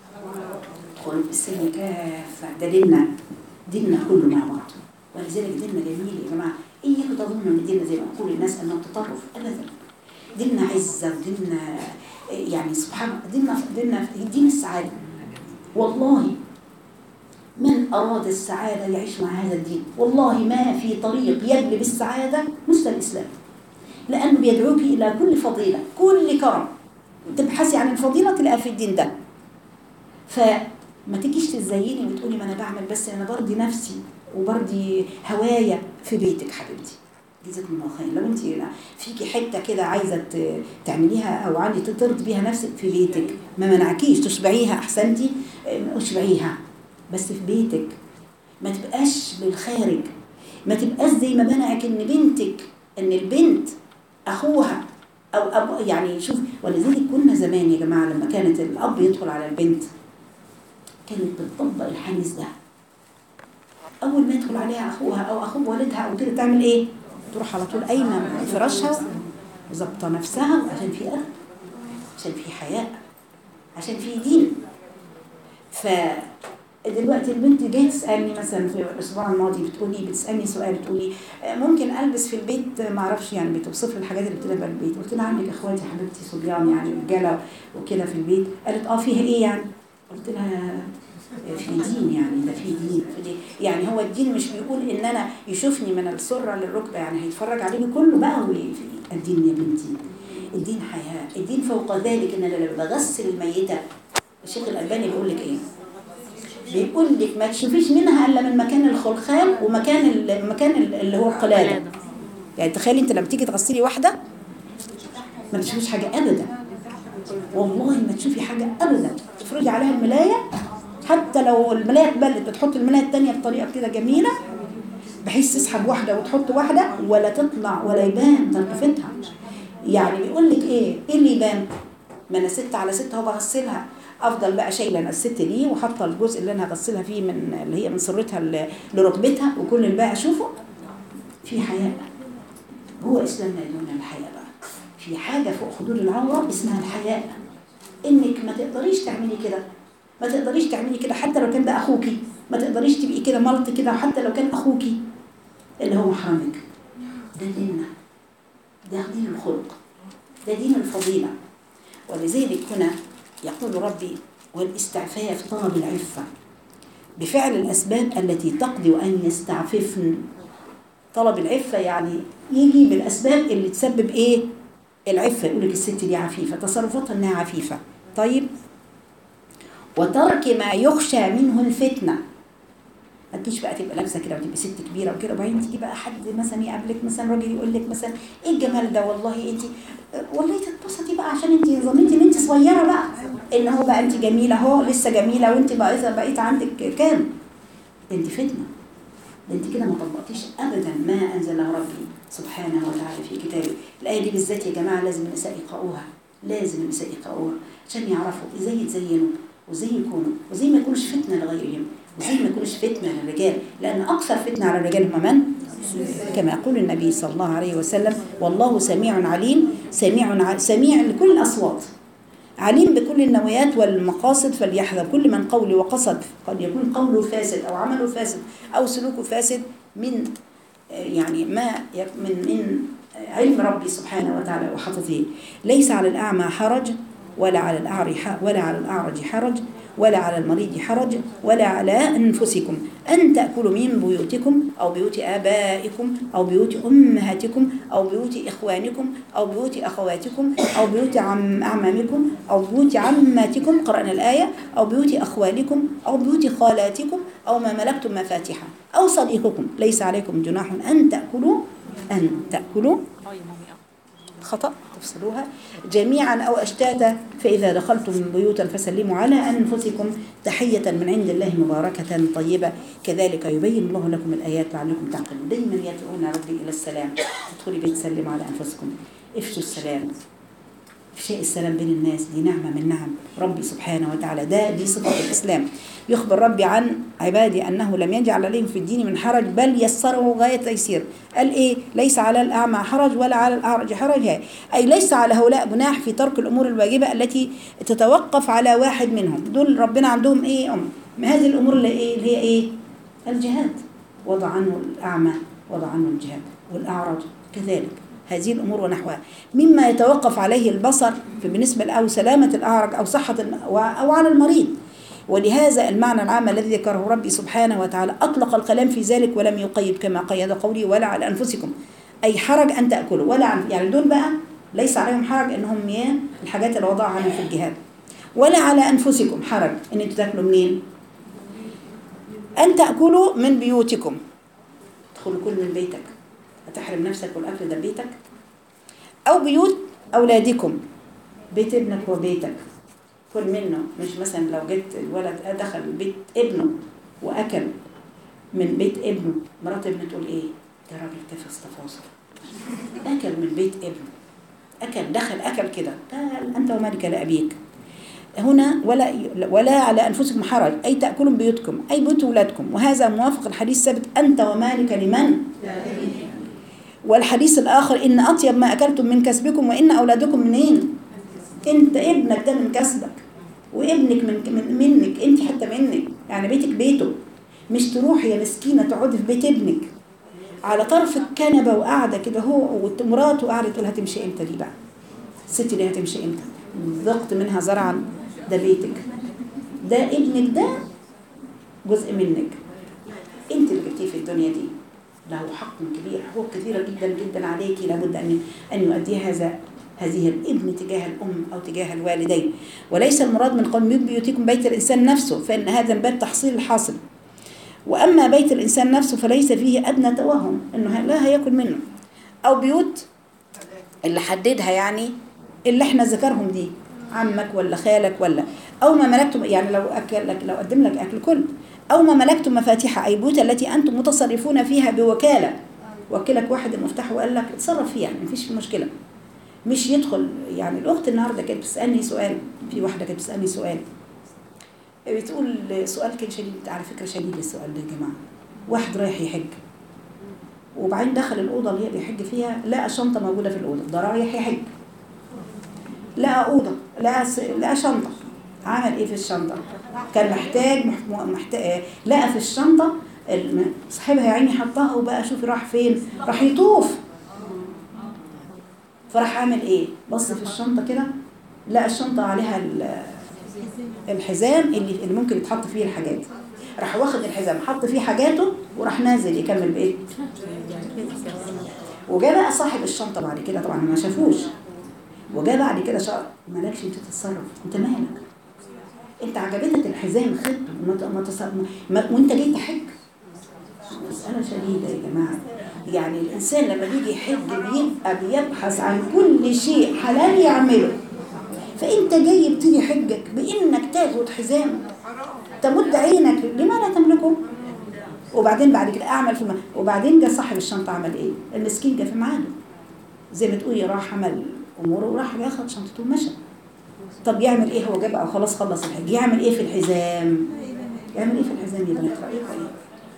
S1: ادخل بالسن كافه ده ديننا ديننا كله مع بعض ولذلك ديننا جميل يا جماعه اياكم تظنوا ان ديننا زي ما يقول الناس انه تطرف ابدا ديننا عزه وديننا يعني سبحان الله ديننا ديننا دين السعاده والله من أراد السعادة يعيش مع هذا الدين والله ما في طريق يجلب السعادة مثل الإسلام لأنه بيدعوك إلى كل فضيلة كل كرم تبحثي عن الفضيلة تلاقيها في الدين ده فما تجيش تزيني وتقولي ما أنا بعمل بس أنا برضي نفسي وبرضي هوايا في بيتك حبيبتي جزاكم الله خير لو انت فيكي حته كده عايزه ت- تعمليها او عندي ترضي بيها نفسك في بيتك ما منعكيش تشبعيها احسنتي اه، اشبعيها بس في بيتك ما تبقاش للخارج ما تبقاش زي ما منعك ان بنتك ان البنت اخوها او أب يعني شوف ولذلك كنا زمان يا جماعه لما كانت الاب يدخل على البنت كانت بتطبق الحديث ده اول ما يدخل عليها اخوها او اخو والدها او كده تعمل ايه تروح على طول قايمه من فراشها وظابطه نفسها عشان في قلب عشان في حياء عشان في دين ف دلوقتي البنت جايه تسالني مثلا في الاسبوع الماضي بتقولي بتسالني سؤال بتقولي آه، ممكن البس في البيت آه، ما اعرفش يعني بتوصف لي الحاجات اللي بتلبس البيت قلت لها عندك اخواتي حبيبتي صبيان يعني رجاله وكده في البيت قالت اه فيها ايه يعني قلت لها آه، في دين يعني ده في دين في دين يعني هو الدين مش بيقول ان انا يشوفني من السره للركبه يعني هيتفرج عليني كله بقى وي- في الدين يا بنتي الدين حياه الدين فوق ذلك ان انا لما بغسل الميته الشيخ الالباني بيقول لك ايه بيقول لك ما تشوفيش منها الا من مكان الخلخال ومكان المكان اللي هو القلاده يعني تخيلي انت لما تيجي تغسلي واحده ما تشوفيش حاجه ابدا والله ما تشوفي حاجه ابدا تفرجي عليها الملايه حتى لو الملايه اتبلت بتحط الملايه الثانيه بطريقه كده جميله بحيث تسحب واحده وتحط واحده ولا تطلع ولا يبان تركفتها يعني بيقول لك ايه ايه اللي يبان ما انا ست على ست اهو بغسلها افضل بقى شايله انا الست دي وحاطه الجزء اللي انا هغسلها فيه من اللي هي من سرتها ل- لركبتها وكل الباقي اشوفه في حياء هو اسلامنا يدعونا الحياء بقى في حاجه فوق حدود العوره اسمها الحياء انك ما تقدريش تعملي كده ما تقدريش تعملي كده حتى لو كان ده اخوكي ما تقدريش تبقي كده ملط كده حتى لو كان اخوكي اللي هو محرمك ده ديننا ده دين الخلق ده دين الفضيلة ولذلك هنا يقول ربي والاستعفاف طلب العفة بفعل الأسباب التي تقضي أن يستعففن طلب العفة يعني يجي بالأسباب اللي تسبب إيه العفة يقول لك الست دي عفيفة تصرفاتها إنها عفيفة طيب وترك ما يخشى منه الفتنة ما تجيش بقى تبقى لابسه كده وتبقى ست كبيره وكده وبعدين تيجي بقى حد مثلا يقابلك مثلا راجل يقول لك مثلا ايه الجمال ده والله انت والله تتبسطي بقى عشان انت ظنيتي ان انت صغيره بقى ان هو بقى انت جميله اهو لسه جميله وانت بقى اذا بقيت عندك كام ده انت فتنه ده انت كده ما طبقتيش ابدا ما انزله ربي سبحانه وتعالى في كتابه الايه دي بالذات يا جماعه لازم النساء يقراوها لازم النساء يقراوها عشان يعرفوا ازاي يتزينوا وازاي يكونوا وازاي ما يكونوش فتنه لغيرهم وزي ما يكونش فتنة للرجال لأن أكثر فتنة على الرجال هم من؟ كما يقول النبي صلى الله عليه وسلم والله سميع عليم سميع ع- سميع لكل الأصوات عليم بكل النوايات والمقاصد فليحذر كل من قول وقصد قد يكون قوله فاسد أو عمله فاسد أو سلوكه فاسد من آه، يعني ما يك- من من علم ربي سبحانه وتعالى وحفظه ليس على الأعمى حرج ولا على الأعرج ولا على الأعرج حرج ولا على المريض حرج ولا على أنفسكم أن تأكلوا من بيوتكم أو بيوت آبائكم أو بيوت أمهاتكم أو بيوت إخوانكم أو بيوت أخواتكم أو بيوت عم أعمامكم أو بيوت عماتكم قرأنا الآية أو بيوت أخوالكم أو بيوت خالاتكم أو ما ملكتم مفاتحه أو صديقكم ليس عليكم جناح أن تأكلوا أن تأكلوا
S2: اه يا مامي اه
S1: خطأ تفصلوها جميعا أو أشتاتا فإذا دخلتم من بيوتا فسلموا على أنفسكم تحية من عند الله مباركة طيبة كذلك يبين الله لكم الآيات لعلكم تعقلون دايما يدعون ربي إلى السلام ادخلي بيت سلم على أنفسكم افشوا السلام إفشاء السلام بين الناس دي نعمة من نعم ربي سبحانه وتعالى ده دي صفة الإسلام يخبر ربي عن عبادي أنه لم يجعل عليهم في الدين من حرج بل يسره غاية تيسير قال إيه ليس على الأعمى حرج ولا على الأعرج حرج أي ليس على هؤلاء جناح في ترك الأمور الواجبة التي تتوقف على واحد منهم دول ربنا عندهم إيه أم هذه الأمور اللي إيه اللي هي إيه الجهاد وضع عنه الأعمى وضع عنه الجهاد والأعرج كذلك هذه الأمور ونحوها مما يتوقف عليه البصر في بالنسبة أو سلامة الأعرج أو صحة الم- أو على المريض ولهذا المعنى العام الذي ذكره ربي سبحانه وتعالى أطلق الكلام في ذلك ولم يقيد كما قيد قولي ولا على أنفسكم أي حرج أن تأكلوا ولا عن يعني دول بقى ليس عليهم حرج إنهم يا الحاجات اللي وضعها عنهم في الجهاد ولا على أنفسكم حرج إن أنتوا تاكلوا منين أن تأكلوا من بيوتكم تدخلوا كل من بيتك هتحرم نفسك والأكل ده بيتك أو بيوت أولادكم بيت ابنك هو بيتك كل منه مش مثلا لو جيت الولد دخل بيت ابنه وأكل من بيت ابنه مرات ابنه تقول إيه ده راجل تفس تفاصيل أكل من بيت ابنه أكل دخل أكل كده قال أنت ومالك لأبيك هنا ولا ولا على انفسكم حرج اي تاكلوا من بيوتكم اي بيوت اولادكم وهذا موافق الحديث ثابت انت ومالك لمن والحديث الاخر ان اطيب ما اكلتم من كسبكم وان اولادكم منين انت ابنك ده من كسبك وابنك من من منك انت حتى منك يعني بيتك بيته مش تروحي يا مسكينه تقعدي في بيت ابنك على طرف الكنبه وقاعده كده هو ومراته قاعده تقول هتمشي امتى دي بقى الست دي هتمشي امتى ذقت منها زرعا ده بيتك ده ابنك ده جزء منك انت اللي جبتيه في الدنيا دي له حق كبير حقوق كثيرة جدا جدا عليك لابد أن أن يؤدي هذا هذه الابن تجاه الأم أو تجاه الوالدين وليس المراد من قول من بيوتكم بيت الإنسان نفسه فإن هذا من باب تحصيل الحاصل وأما بيت الإنسان نفسه فليس فيه أدنى توهم أنه لا هياكل منه أو بيوت اللي حددها يعني اللي احنا ذكرهم دي عمك ولا خالك ولا او ما ملكتم يعني لو اكل لك لو قدم لك اكل كل او ما ملكتم مفاتيح اي بيوت التي انتم متصرفون فيها بوكاله وكلك واحد المفتاح وقال لك اتصرف فيها يعني مفيش مشكله مش يدخل يعني الاخت النهارده كانت بتسالني سؤال في واحده كانت بتسالني سؤال بتقول سؤال كان شديد على فكره شديد السؤال ده يا جماعه واحد رايح يحج وبعدين دخل الاوضه اللي هي بيحج فيها لقى شنطه موجوده في الاوضه ده رايح يحج لقى اوضه لقى س... لقى شنطه عمل ايه في الشنطه كان محتاج مح... محتاج لقى في الشنطه الم- صاحبها يا عيني حطها وبقى شوفي راح فين راح يطوف فراح عامل ايه بص في الشنطه كده لقى الشنطه عليها ال- الحزام اللي اللي ممكن يتحط فيه الحاجات راح واخد الحزام حط فيه حاجاته وراح نازل يكمل بقيه وجاء بقى صاحب الشنطه بعد كده طبعا ما شافوش وجاء بعد كده شهر مالكش انت تتصرف انت مالك انت عجبتك الحزام خدته وما ت- ما تص- ما- وانت جاي تحج مسألة شديدة يا جماعة يعني الإنسان لما بيجي يحج بيبقى بيبحث عن كل شيء حلال يعمله فأنت جاي بتيجي حجك بإنك تاخد حزام تمد عينك لما لا تملكه وبعدين بعد كده أعمل في الم... وبعدين جه صاحب الشنطة عمل إيه؟ المسكين جه في ميعاده زي ما تقولي راح عمل أموره وراح ياخد شنطته ومشى طب يعمل إيه هو جاب أو خلاص خلص الحج يعمل إيه في الحزام؟ يعمل إيه في الحزام يا بنات رأيكم إيه؟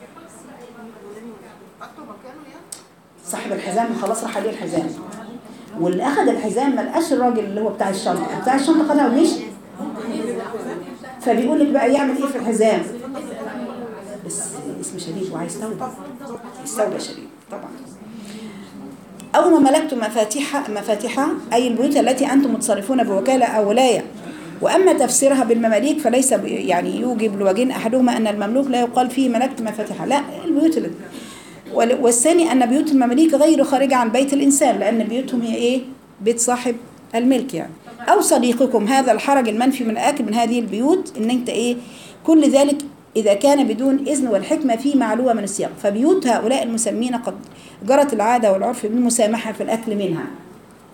S1: صاحب الحزام خلاص راح عليه الحزام واللي اخذ الحزام ما لقاش الراجل اللي هو بتاع الشنطه بتاع الشنطه خدها ومشي فبيقول لك بقى يعمل ايه في الحزام بس اسم شديد وعايز توبه التوبه شديد طبعا أو ما ملكتم مفاتيح مفاتيح أي البيوت التي أنتم متصرفون بوكالة أو ولاية وأما تفسيرها بالمماليك فليس ب- يعني يوجب لوجين أحدهما أن المملوك لا يقال فيه ملكت مفاتيحها لا البيوت اللي وال- والثاني أن بيوت المماليك غير خارجة عن بيت الإنسان لأن بيوتهم هي إيه بيت صاحب الملك يعني أو صديقكم هذا الحرج المنفي من الأكل من هذه البيوت إن أنت إيه كل ذلك إذا كان بدون إذن والحكمة فيه معلومة من السياق فبيوت هؤلاء المسمين قد جرت العادة والعرف بالمسامحة في الأكل منها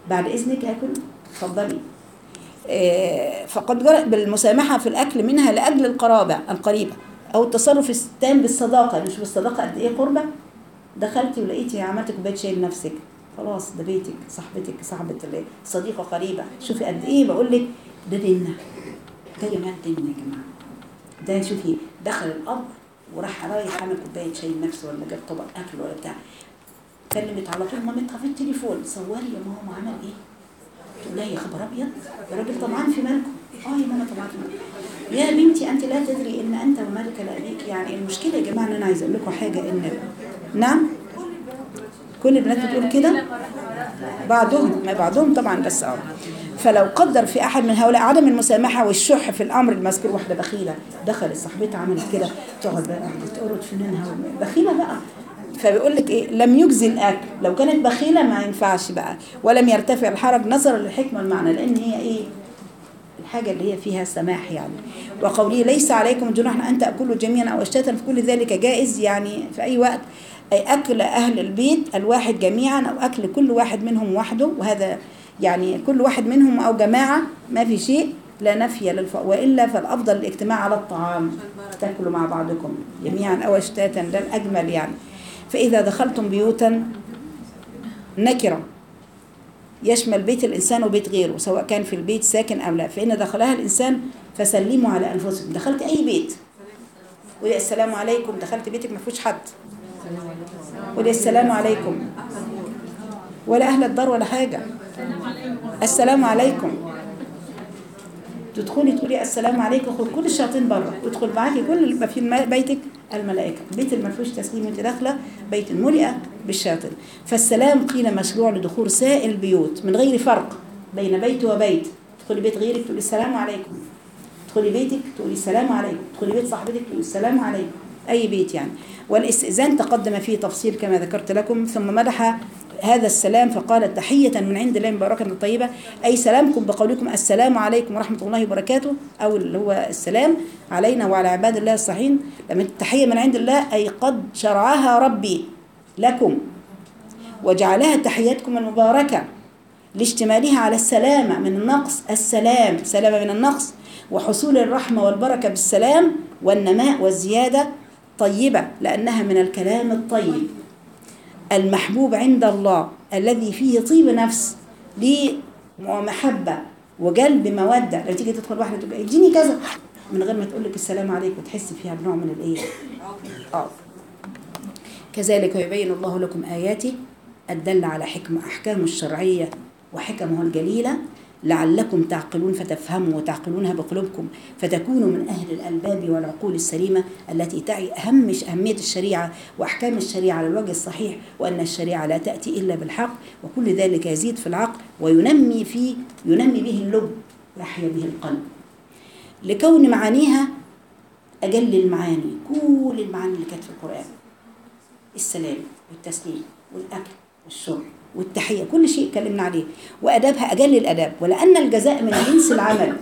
S1: بعد اذنك اكل اتفضلي آه، فقد جرى بالمسامحه في الاكل منها لاجل القرابه القريبه او التصرف التام بالصداقه مش بالصداقه قد ايه قربه دخلتي ولقيتي عملتي كوبايه شاي لنفسك خلاص ده بيتك صاحبتك صاحبه اللي صديقه قريبه شوفي قد ايه بقول لك ده ديننا ده يا جماعه ديننا يا جماعه ده شوفي دخل الاب وراح رايح عمل كوبايه شاي لنفسه ولا جاب طبق اكل ولا بتاع كلمت على طول مامتها في التليفون صوري يا ماما عمل ايه تقول لها يا خبر ابيض الراجل طمعان في مالكم اه يا ماما طمعان في مالكم يا بنتي انت لا تدري ان انت ومالك لابيك يعني المشكله يا جماعه ان انا عايزه اقول لكم حاجه ان نعم كل البنات بتقول كده بعضهم ما بعضهم طبعا بس اه فلو قدر في احد من هؤلاء عدم المسامحه والشح في الامر المذكور واحده بخيله دخلت صاحبتها عملت كده تقعد بقى تقرد في منها بخيله بقى فبيقول لك ايه لم يجزي الاكل لو كانت بخيله ما ينفعش بقى ولم يرتفع الحرج نظرا للحكمه والمعنى لان هي ايه الحاجه اللي هي فيها سماح يعني وقوله ليس عليكم جناح ان تاكلوا جميعا او اشتاتا في كل ذلك جائز يعني في اي وقت اي اكل اهل البيت الواحد جميعا او اكل كل واحد منهم وحده وهذا يعني كل واحد منهم او جماعه ما في شيء لا نفي للف... والا فالافضل الاجتماع على الطعام تاكلوا مع بعضكم جميعا او اشتاتا ده الاجمل يعني فاذا دخلتم بيوتا نكره يشمل بيت الإنسان وبيت غيره سواء كان في البيت ساكن أو لا فإن دخلها الإنسان فسلموا على أنفسكم دخلت أي بيت قولي السلام عليكم دخلت بيتك ما فيهوش حد قولي السلام عليكم ولا أهل الدار ولا حاجة السلام عليكم تدخلي تقولي السلام عليكم خد كل الشياطين بره وادخل معاكي كل اللي يبقى في الم- بيتك الملائكه بيت اللي ما فيهوش تسليم وانت داخله بيت ملئ بالشياطين فالسلام قيل مشروع لدخول سائر البيوت من غير فرق بين بيت وبيت تدخلي بيت غيرك تقولي السلام عليكم تدخلي بيتك تقولي السلام عليكم تدخلي بيت صاحبتك تقولي السلام عليكم اي بيت يعني والاستئذان تقدم فيه تفصيل كما ذكرت لكم ثم مدح هذا السلام فقال تحية من عند الله مباركة طيبة أي سلامكم بقولكم السلام عليكم ورحمة الله وبركاته أو اللي هو السلام علينا وعلى عباد الله الصالحين لما التحية من عند الله أي قد شرعها ربي لكم وجعلها تحياتكم المباركة لاشتمالها على السلامة من النقص السلام سلامة من النقص وحصول الرحمة والبركة بالسلام والنماء والزيادة طيبة لأنها من الكلام الطيب المحبوب عند الله الذي فيه طيب نفس ليه ومحبة وقلب مودة لو تيجي تدخل واحدة تقول اديني كذا من غير ما تقول لك السلام عليكم وتحس فيها بنوع من الايه اه كذلك يبين الله لكم آياته الدل على حكمة أحكامه الشرعية وحكمه الجليلة لعلكم تعقلون فتفهموا وتعقلونها بقلوبكم فتكونوا من أهل الألباب والعقول السليمة التي تعي أهم أهمية الشريعة وأحكام الشريعة على الوجه الصحيح وأن الشريعة لا تأتي إلا بالحق وكل ذلك يزيد في العقل وينمي فيه ينمي به اللب ويحيا به القلب لكون معانيها أجل المعاني كل المعاني اللي كانت في القرآن السلام والتسليم والأكل والشرب والتحية كل شيء اتكلمنا عليه وأدابها أجل الأداب ولأن الجزاء من جنس العمل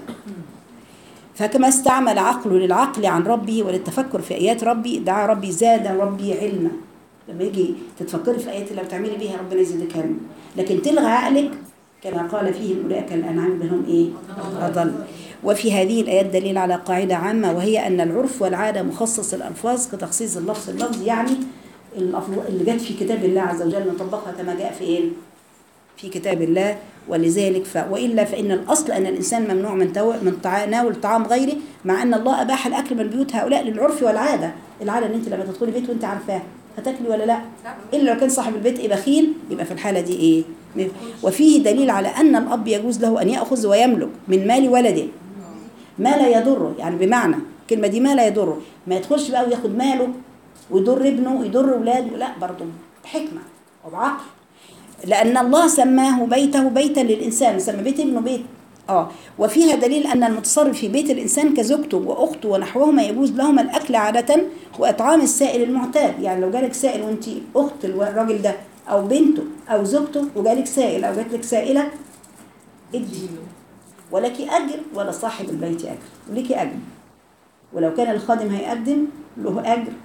S1: فكما استعمل عقله للعقل عن ربه وللتفكر في آيات ربي دعا ربي زاد ربي علما لما يجي تتفكري في الآيات اللي بتعملي بيها ربنا يزيدك علما لكن تلغى عقلك كما قال فيه أولئك الأنعام بهم إيه أضل وفي هذه الآيات دليل على قاعدة عامة وهي أن العرف والعادة مخصص الألفاظ كتخصيص اللفظ اللفظ يعني الأفضل- اللي جت في كتاب الله عز وجل نطبقها كما جاء في إيه؟ في كتاب الله ولذلك ف... وإلا فإن الأصل أن الإنسان ممنوع من تو... من تناول طعام غيره مع أن الله أباح الأكل من بيوت هؤلاء للعرف والعادة العادة أن أنت لما تدخلي بيت وأنت عارفاه هتاكلي ولا لا إلا لو كان صاحب البيت إيه بخيل يبقى في الحالة دي إيه م- وفيه دليل على أن الأب يجوز له أن يأخذ ويملك من مال ولده ما لا يضره يعني بمعنى الكلمة دي ما لا يضره ما يدخلش بقى وياخد ماله ويضر ابنه ويضر اولاده لا برضه بحكمة وبعقل لأن الله سماه بيته بيتا للإنسان سمى بيت ابنه بيت اه وفيها دليل أن المتصرف في بيت الإنسان كزوجته وأخته ونحوهما يجوز لهما الأكل عادة وإطعام السائل المعتاد يعني لو جالك سائل وأنت أخت الو- الراجل ده أو بنته أو زوجته وجالك سائل أو جاتلك سائلة ادي ولك أجر ولا صاحب البيت أجر ولك أجر ولو كان الخادم هيقدم له أجر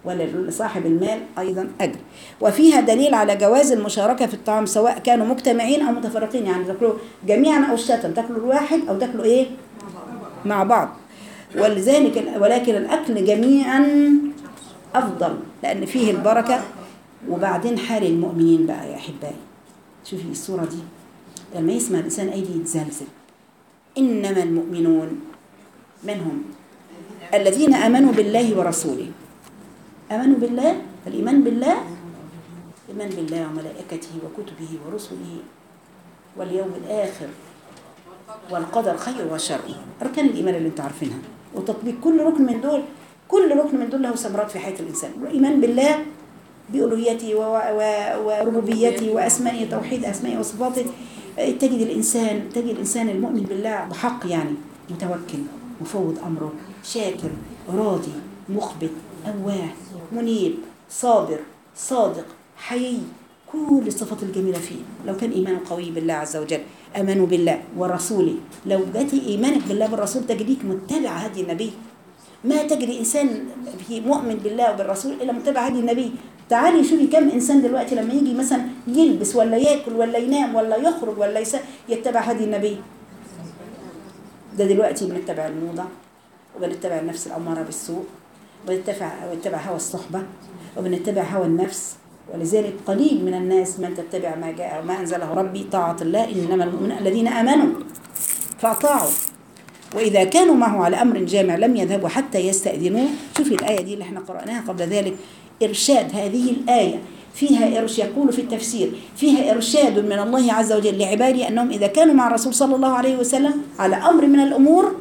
S1: ولصاحب المال أيضا أجر وفيها دليل على جواز المشاركة في الطعام سواء كانوا مجتمعين أو متفرقين يعني تاكلوا جميعا أو شتى تاكلوا الواحد أو تاكلوا إيه مع بعض ولذلك ولكن الأكل جميعا أفضل لأن فيه البركة وبعدين حال المؤمنين بقى يا أحبائي شوفي الصورة دي لما يسمع الإنسان أيدي يتزلزل إنما المؤمنون منهم الذين آمنوا بالله ورسوله آمنوا بالله الإيمان بالله الإيمان بالله وملائكته وكتبه ورسله واليوم الآخر والقدر خير وشر أركان الإيمان اللي أنتم عارفينها وتطبيق كل ركن من دول كل ركن من دول له ثمرات في حياة الإنسان الإيمان بالله بألوهيته و- و- وربوبيته وأسمائه توحيد أسمائه وصفاته تجد الإنسان تجد الإنسان المؤمن بالله بحق يعني متوكل مفوض أمره شاكر راضي مخبت أواه منيب صابر صادق حيي كل الصفات الجميلة فيه لو كان إيمانه قوي بالله عز وجل آمنوا بالله ورسوله لو جاتي إيمانك بالله بالرسول تجديك متبع هدي النبي ما تجري إنسان في مؤمن بالله وبالرسول إلا متبع هدي النبي تعالي شوفي كم إنسان دلوقتي لما يجي مثلا يلبس ولا ياكل ولا ينام ولا يخرج ولا يس... يتبع هدي النبي ده دلوقتي بنتبع الموضة وبنتبع النفس الأمارة بالسوء وبنتبع وبنتبع هوى الصحبة وبنتبع هوى النفس ولذلك قليل من الناس من تتبع ما جاء وما أنزله ربي طاعة الله إنما المؤمنون الذين آمنوا فأطاعوا وإذا كانوا معه على أمر جامع لم يذهبوا حتى يستأذنوه شوفي الآية دي اللي احنا قرأناها قبل ذلك إرشاد هذه الآية فيها إرش يقول في التفسير فيها إرشاد من الله عز وجل لعباده أنهم إذا كانوا مع الرسول صلى الله عليه وسلم على أمر من الأمور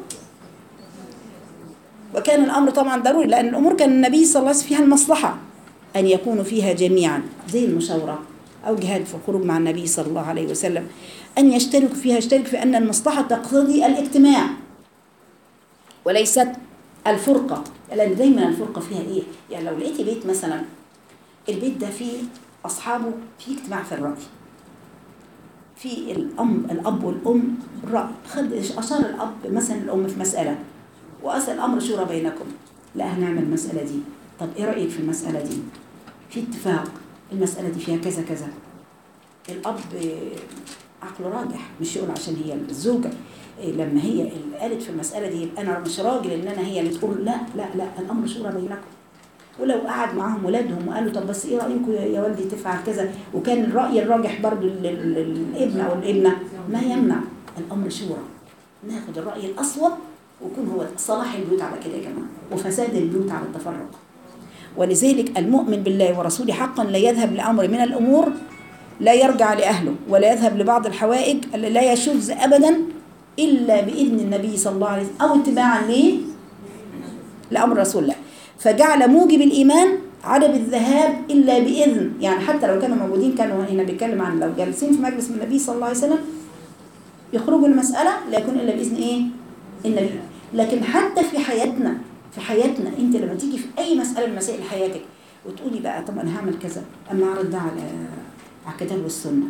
S1: وكان الأمر طبعا ضروري لأن الأمور كان النبي صلى الله عليه وسلم فيها المصلحة أن يكونوا فيها جميعا زي المشاورة أو جهاد في الخروج مع النبي صلى الله عليه وسلم أن يشتركوا فيها يشترك في أن المصلحة تقتضي الاجتماع وليست الفرقة لأن دايما الفرقة فيها إيه؟ يعني لو لقيتي بيت مثلا البيت ده فيه أصحابه فيه اجتماع في الرأي في الأم الأب والأم الرأي خد أشار الأب مثلا الأم في مسألة وأسأل الأمر شورى بينكم لا هنعمل المسألة دي طب إيه رأيك في المسألة دي؟ في اتفاق المسألة دي فيها كذا كذا الأب عقله راجح مش يقول عشان هي الزوجة لما هي اللي قالت في المسألة دي يبقى أنا مش راجل إن أنا هي اللي تقول لا لا لا الأمر شورى بينكم ولو قعد معاهم ولادهم وقالوا طب بس ايه رايكم يا والدي تفعل كذا وكان الراي الراجح برضو للابن او الابنه ما يمنع الامر شورى ناخد الراي الاصوب ويكون هو صلاح البيوت على كده يا جماعه وفساد البيوت على التفرق ولذلك المؤمن بالله ورسوله حقا لا يذهب لامر من الامور لا يرجع لاهله ولا يذهب لبعض الحوائج لا يشذ ابدا الا باذن النبي صلى الله عليه وسلم او اتباعا ليه لامر رسول الله فجعل موجب الإيمان عدم الذهاب إلا بإذن يعني حتى لو كانوا موجودين كانوا هنا بيتكلم عن لو جالسين في مجلس من النبي صلى الله عليه وسلم يخرجوا المسألة لا يكون إلا بإذن إيه النبي لكن حتى في حياتنا في حياتنا أنت لما تيجي في أي مسألة من مسائل حياتك وتقولي بقى طب أنا هعمل كذا أما أعرض ده على على الكتاب والسنة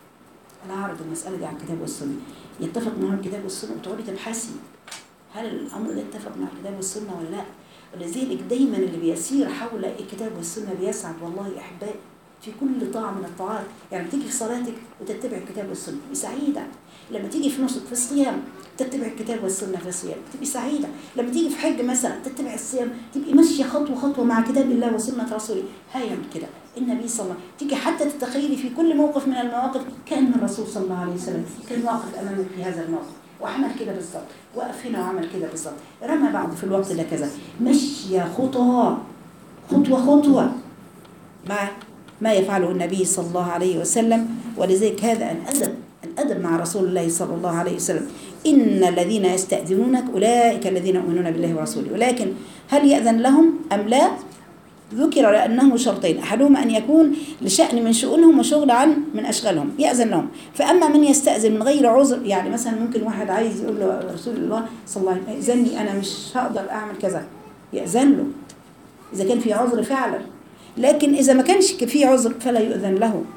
S1: أنا أعرض المسألة دي على الكتاب والسنة يتفق معه الكتاب والسنة وتقعدي تبحثي هل الأمر ده اتفق مع الكتاب والسنة ولا لا ولذلك دايما اللي بيسير حول الكتاب والسنه بيسعد والله يا احبائي في كل طاعه من الطاعات يعني تيجي في صلاتك وتتبع الكتاب والسنه تبقي سعيده لما تيجي في نصك في الصيام تتبع الكتاب والسنه في الصيام تبقي سعيده لما تيجي في حج مثلا تتبع الصيام تبقي ماشيه خطوه خطوه مع كتاب الله وسنه رسوله هيا كده النبي صلى الله عليه وسلم تيجي حتى تتخيلي في كل موقف من المواقف كان الرسول صلى الله عليه وسلم كان واقف امامك في هذا الموقف وعمل كده بالظبط وقف هنا وعمل كده بالظبط رمى بعض في الوقت ده كذا مشي خطوة خطوة خطوة مع ما يفعله النبي صلى الله عليه وسلم ولذلك هذا الأدب الأدب مع رسول الله صلى الله عليه وسلم إن الذين يستأذنونك أولئك الذين يؤمنون بالله ورسوله ولكن هل يأذن لهم أم لا ذكر لأنه شرطين أحدهما أن يكون لشأن من شؤونهم وشغل عن من أشغالهم يأذن لهم فأما من يستأذن من غير عذر يعني مثلا ممكن واحد عايز يقول له رسول الله صلى الله عليه وسلم إذن لي أنا مش هقدر أعمل كذا يأذن له إذا كان في عذر فعلا لكن إذا ما كانش في عذر فلا يؤذن له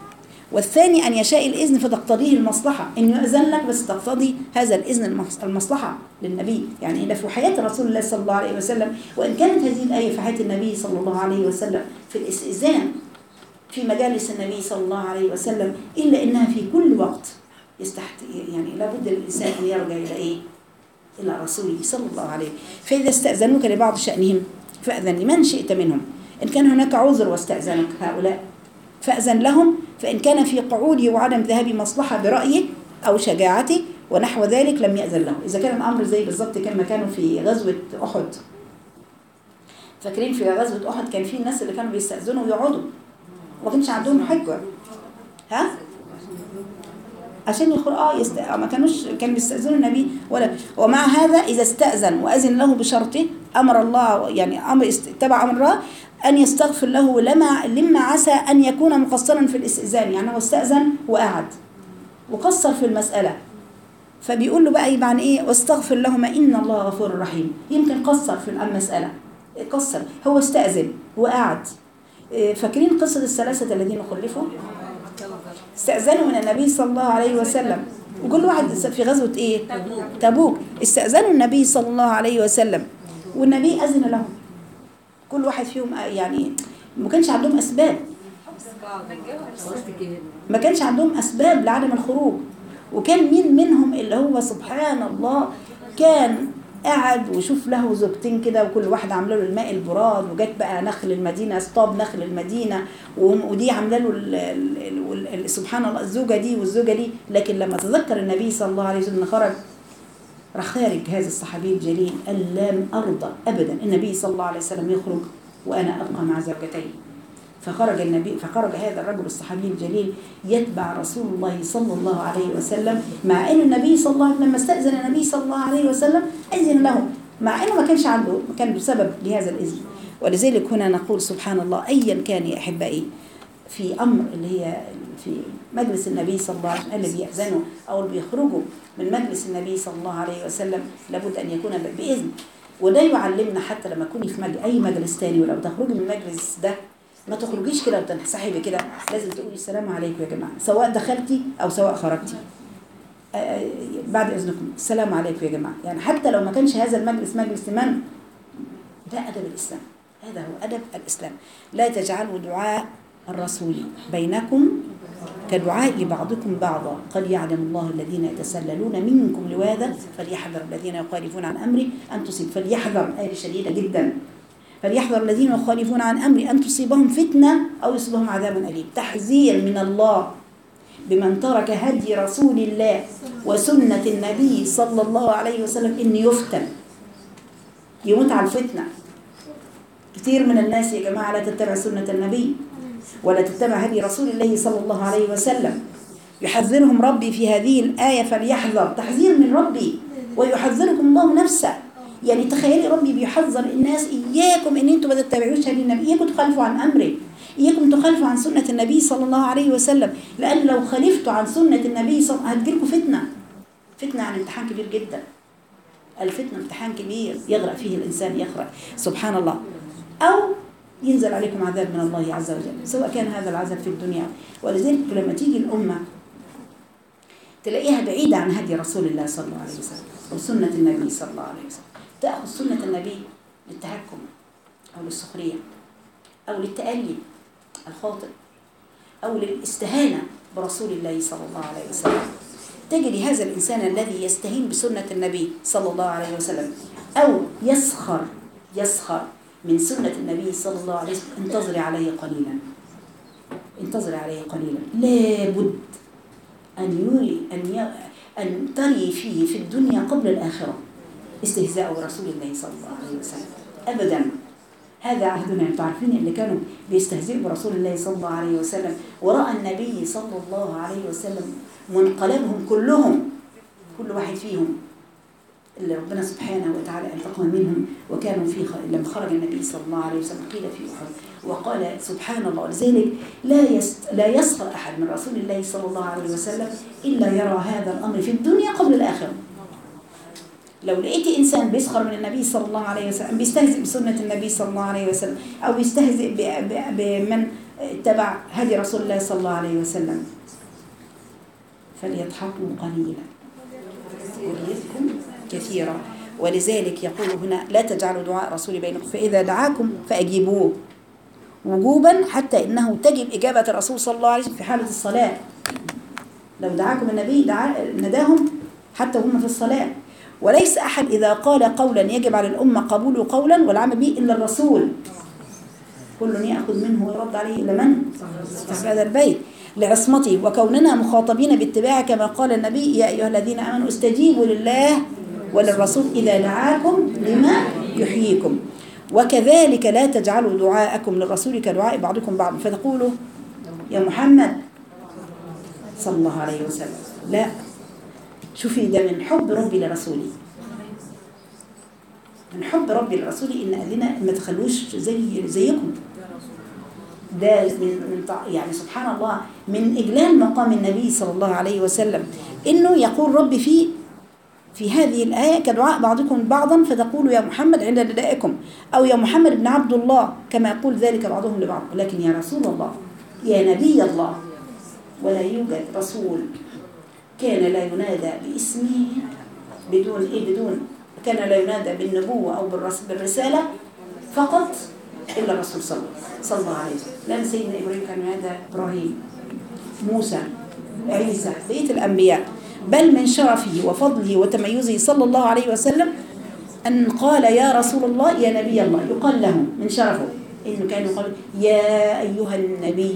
S1: والثاني أن يشاء الإذن فتقتضيه المصلحة إن يؤذن لك بس تقتضي هذا الإذن المص- المصلحة للنبي يعني إذا في حياة رسول الله صلى الله عليه وسلم وإن كانت هذه الآية في حياة النبي صلى الله عليه وسلم في الاستئذان في مجالس النبي صلى الله عليه وسلم إلا إنها في كل وقت يستحت يعني لابد للإنسان أن يرجع إلى إيه؟ إلى رسوله صلى الله عليه فإذا استأذنوك لبعض شأنهم فأذن لمن شئت منهم إن كان هناك عذر واستأذنك هؤلاء فأذن لهم فإن كان في قعوده وعدم ذهاب مصلحة برأيه أو شجاعته ونحو ذلك لم يأذن له إذا كان الأمر زي بالظبط كما كانوا في غزوة أحد فاكرين في غزوة أحد كان في الناس اللي كانوا بيستأذنوا ويقعدوا ما كانش عندهم حجة ها عشان يخرج اه يست... آه، ما كانوش كان بيستأذنوا النبي ولا ومع هذا إذا استأذن وأذن له بشرطه أمر الله يعني أمر است- اتبع أمر الله أن يستغفر له لما لما عسى أن يكون مقصرا في الاستئذان يعني هو استأذن وقعد وقصر في المسألة فبيقول له بقى يبقى عن ايه واستغفر لهما ان الله غفور رحيم يمكن قصر في المسألة قصر هو استأذن وقعد إيه، فاكرين قصة الثلاثة الذين خلفوا استأذنوا من النبي صلى الله عليه وسلم وكل واحد في غزوة ايه تبوك استأذنوا النبي صلى الله عليه وسلم والنبي أذن لهم كل واحد فيهم آه، يعني ما كانش عندهم أسباب ما كانش عندهم أسباب لعدم الخروج وكان مين منهم اللي هو سبحان الله كان قعد وشوف له زوجتين كده وكل واحد عامله له الماء البراد وجت بقى نخل المدينه اصطاب نخل المدينه وم- ودي عامله له ال- ال- ال- ال- سبحان الله الزوجه دي والزوجه دي لكن لما تذكر النبي صلى الله عليه وسلم خرج راح خارج هذا الصحابي الجليل قال لم ارضى ابدا النبي صلى الله عليه وسلم يخرج وانا ابقى مع زوجتي فخرج النبي فخرج هذا الرجل الصحابي الجليل يتبع رسول الله صلى الله عليه وسلم مع ان النبي صلى الله عليه وسلم لما استاذن النبي صلى الله عليه وسلم اذن له مع انه ما كانش عنده كان بسبب لهذا الاذن ولذلك هنا نقول سبحان الله ايا كان يا احبائي في امر اللي هي في مجلس النبي صلى الله عليه وسلم اللي بيأذنوا او اللي بيخرجوا من مجلس النبي صلى الله عليه وسلم لابد ان يكون ب- باذن وده يعلمنا حتى لما تكوني في مجلس اي مجلس تاني ولو تخرجي من المجلس ده ما تخرجيش كده وتنسحبي كده لازم تقولي السلام عليكم يا جماعه سواء دخلتي او سواء خرجتي آه، آه، بعد اذنكم السلام عليكم يا جماعه يعني حتى لو ما كانش هذا المجلس مجلس من ده ادب الاسلام هذا هو ادب الاسلام لا تجعلوا دعاء الرسول بينكم كدعاء بعضكم بعضا قد يعلم الله الذين يتسللون منكم لواذا فليحذر الذين يخالفون عن امره ان تصيب فليحذر آية شديده جدا فليحذر الذين يخالفون عن امري ان تصيبهم فتنه او يصيبهم عذاب اليم تحذير من الله بمن ترك هدي رسول الله وسنه النبي صلى الله عليه وسلم ان يفتن يموت على الفتنه كثير من الناس يا جماعه لا تتبع سنه النبي ولا تتبع هدي رسول الله صلى الله عليه وسلم يحذرهم ربي في هذه الآية فليحذر تحذير من ربي ويحذركم الله نفسه يعني تخيلي ربي بيحذر الناس إياكم إن أنتم ما تتبعوش هدي النبي إياكم تخالفوا عن أمره إياكم تخالفوا عن سنة النبي صلى الله عليه وسلم لأن لو خالفتوا عن سنة النبي صلى الله عليه وسلم هتجيلكم فتنة فتنة عن امتحان كبير جدا الفتنة امتحان كبير يغرق فيه الإنسان يغرق سبحان الله أو ينزل عليكم عذاب من الله عز وجل سواء كان هذا العذاب في الدنيا ولذلك لما تيجي الأمة تلاقيها بعيدة عن هدي رسول الله صلى الله عليه وسلم وسنة النبي صلى الله عليه وسلم تأخذ سنة النبي للتهكم أو للسخرية أو للتألي الخاطئ أو للاستهانة برسول الله صلى الله عليه وسلم تجد هذا الإنسان الذي يستهين بسنة النبي صلى الله عليه وسلم أو يسخر يسخر من سنة النبي صلى الله عليه وسلم انتظري عليه قليلا انتظري عليه قليلا لابد أن يري أن ي... أن تري فيه في الدنيا قبل الآخرة استهزاء برسول الله صلى الله عليه وسلم أبدا هذا عهدنا انتم عارفين اللي كانوا بيستهزئوا برسول الله صلى الله عليه وسلم ورأى النبي صلى الله عليه وسلم منقلبهم كلهم كل واحد فيهم اللي ربنا سبحانه وتعالى انتقم منهم وكانوا في خ... لما خرج النبي صلى الله عليه وسلم قيل في احد وقال سبحان الله لذلك لا يست... لا يسخر احد من رسول الله صلى الله عليه وسلم الا يرى هذا الامر في الدنيا قبل الاخره. لو لقيتي انسان بيسخر من النبي صلى الله عليه وسلم بيستهزئ بسنه النبي صلى الله عليه وسلم او بيستهزئ ب... ب... بمن اتبع هدي رسول الله صلى الله عليه وسلم فليضحكوا قليلا وليبكوا كثيرا ولذلك يقول هنا لا تجعلوا دعاء رسول بينكم فإذا دعاكم فأجيبوه وجوبا حتى إنه تجب إجابة الرسول صلى الله عليه وسلم في حالة الصلاة لو دعاكم النبي دعا نداهم حتى هم في الصلاة وليس أحد إذا قال قولا يجب على الأمة قبوله قولا والعمل به إلا الرسول كل يأخذ منه ويرد عليه إلا من؟ صاحب هذا البيت لعصمته وكوننا مخاطبين باتباعه كما قال النبي يا أيها الذين آمنوا استجيبوا لله وللرسول إذا دعاكم لما يحييكم وكذلك لا تجعلوا دعاءكم للرسول كدعاء بعضكم بعض فتقولوا يا محمد صلى الله عليه وسلم لا شوفي ده من حب ربي لرسولي من حب ربي لرسولي ان قال لنا ما تخلوش زي زيكم ده من من طع- يعني سبحان الله من اجلال مقام النبي صلى الله عليه وسلم انه يقول ربي في في هذه الآية كدعاء بعضكم بعضا فتقول يا محمد عند ندائكم أو يا محمد بن عبد الله كما يقول ذلك بعضهم لبعض ولكن يا رسول الله يا نبي الله ولا يوجد رسول كان لا ينادى باسمه بدون إيه بدون كان لا ينادى بالنبوة أو بالرس- بالرسالة فقط إلا الرسول صلى صلى الله عليه وسلم لأن سيدنا إبراهيم كان ينادى إبراهيم موسى عيسى بقية الأنبياء بل من شرفه وفضله وتميزه صلى الله عليه وسلم أن قال يا رسول الله يا نبي الله يقال له من شرفه إنه كان يقال يا أيها النبي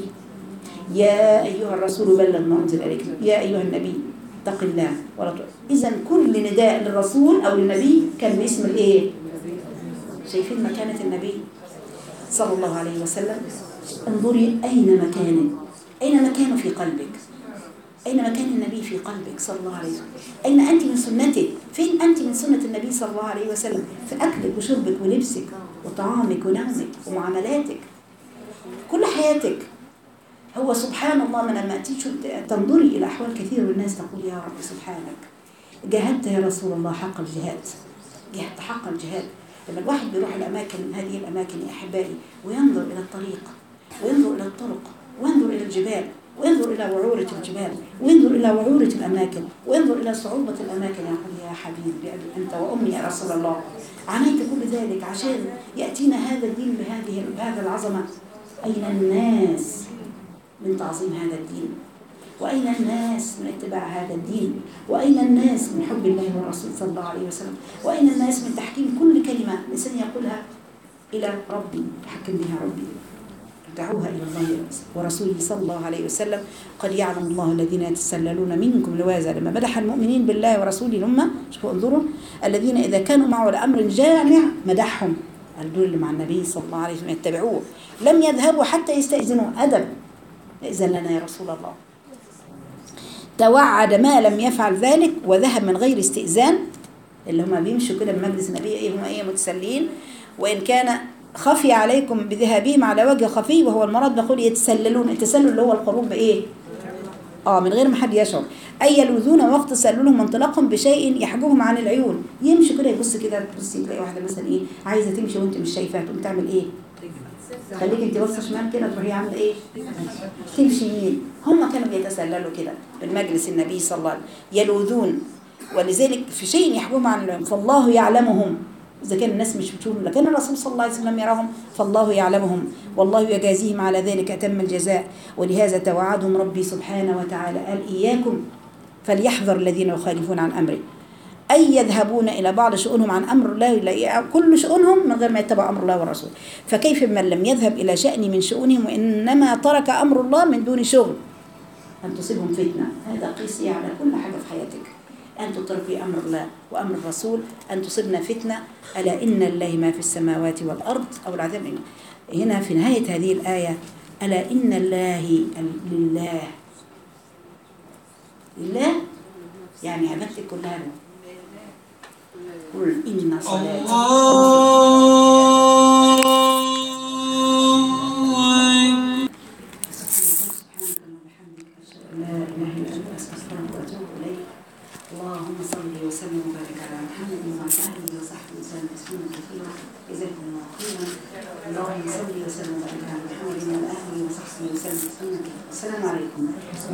S1: يا أيها الرسول بلغ ما أنزل إليك يا أيها النبي اتق الله ولا تطع إذا كل نداء للرسول أو للنبي كان باسم الإيه؟ شايفين مكانة النبي صلى الله عليه وسلم انظري أين مكانه أين مكانه في قلبك أين مكان النبي في قلبك صلى الله عليه وسلم أين أنت من سنته فين أنت من سنة النبي صلى الله عليه وسلم في أكلك وشربك ولبسك وطعامك ونومك ومعاملاتك كل حياتك هو سبحان الله من لما تيجي تنظري إلى أحوال كثير من الناس تقول يا رب سبحانك جاهدت يا رسول الله حق الجهاد جاهدت حق الجهاد لما الواحد بيروح الأماكن هذه الأماكن يا أحبائي وينظر إلى الطريق وينظر إلى الطرق وينظر إلى الجبال وينظر إلى وعورة الجبال وينظر إلى وعورة الأماكن وينظر إلى صعوبة الأماكن يقول يا حبيبي بأبي أنت وأمي يا رسول الله عانيت كل ذلك عشان يأتينا هذا الدين بهذه بهذا العظمة أين الناس من تعظيم هذا الدين وأين الناس من اتباع هذا الدين وأين الناس من حب الله والرسول صلى الله عليه وسلم وأين الناس من تحكيم كل كلمة الإنسان يقولها إلى ربي يحكم بها ربي دعوها إلى الله ورسوله صلى الله عليه وسلم قد يعلم الله الذين يتسللون منكم لوازا لما مدح المؤمنين بالله ورسوله هم شوفوا انظروا الذين إذا كانوا معه لأمر جامع مدحهم قال دول اللي مع النبي صلى الله عليه وسلم يتبعوه لم يذهبوا حتى يستأذنوا أدب إذن لنا يا رسول الله توعد ما لم يفعل ذلك وذهب من غير استئذان اللي هم بيمشوا كده بمجلس النبي ايه هم ايه متسلين وان كان خفي عليكم بذهابهم على وجه خفي وهو المرض بقول يتسللون التسلل اللي هو القرب بايه اه من غير ما حد يشعر اي يلوذون وقت تسللهم وانطلاقهم بشيء يحجبهم عن العيون يمشي كده يبص كده تبصي تلاقي واحده مثلا ايه عايزه تمشي وانت مش شايفاها تقوم تعمل ايه خليك انت باصه شمال كده تروحي عامله ايه تمشي يمين هم كانوا بيتسللوا كده بالمجلس النبي صلى الله عليه وسلم يلوذون ولذلك في شيء يحجبهم عن العلم فالله يعلمهم إذا كان الناس مش بتشوفهم لكن الرسول صلى الله عليه وسلم يراهم فالله يعلمهم والله يجازيهم على ذلك أتم الجزاء ولهذا توعدهم ربي سبحانه وتعالى قال إياكم فليحذر الذين يخالفون عن أمره أي يذهبون إلى بعض شؤونهم عن أمر الله إلى كل شؤونهم من غير ما يتبع أمر الله والرسول فكيف من لم يذهب إلى شأن من شؤونهم وإنما ترك أمر الله من دون شغل أن تصيبهم فتنة هذا قيسي على كل حاجة في حياتك أن تتركي أمر الله وأمر الرسول أن تصيبنا فتنة ألا إن لله ما في السماوات والأرض أو العذاب هنا في نهاية هذه الآية ألا إن الله لله لله يعني عبادتك كلها له قل إن صلاتي
S3: الله
S1: سبحانك اللهم وبحمدك أشهد أن لا إله إلا أنت أستغفرك وأتوب إليك اللهم صل وسلم وبارك على محمد وعلى آله وصحبه وسلم تسليما كثيرا جزاكم الله خيرا اللهم صل وسلم وبارك على محمد وعلى آله وصحبه وسلم تسليما كثيرا السلام عليكم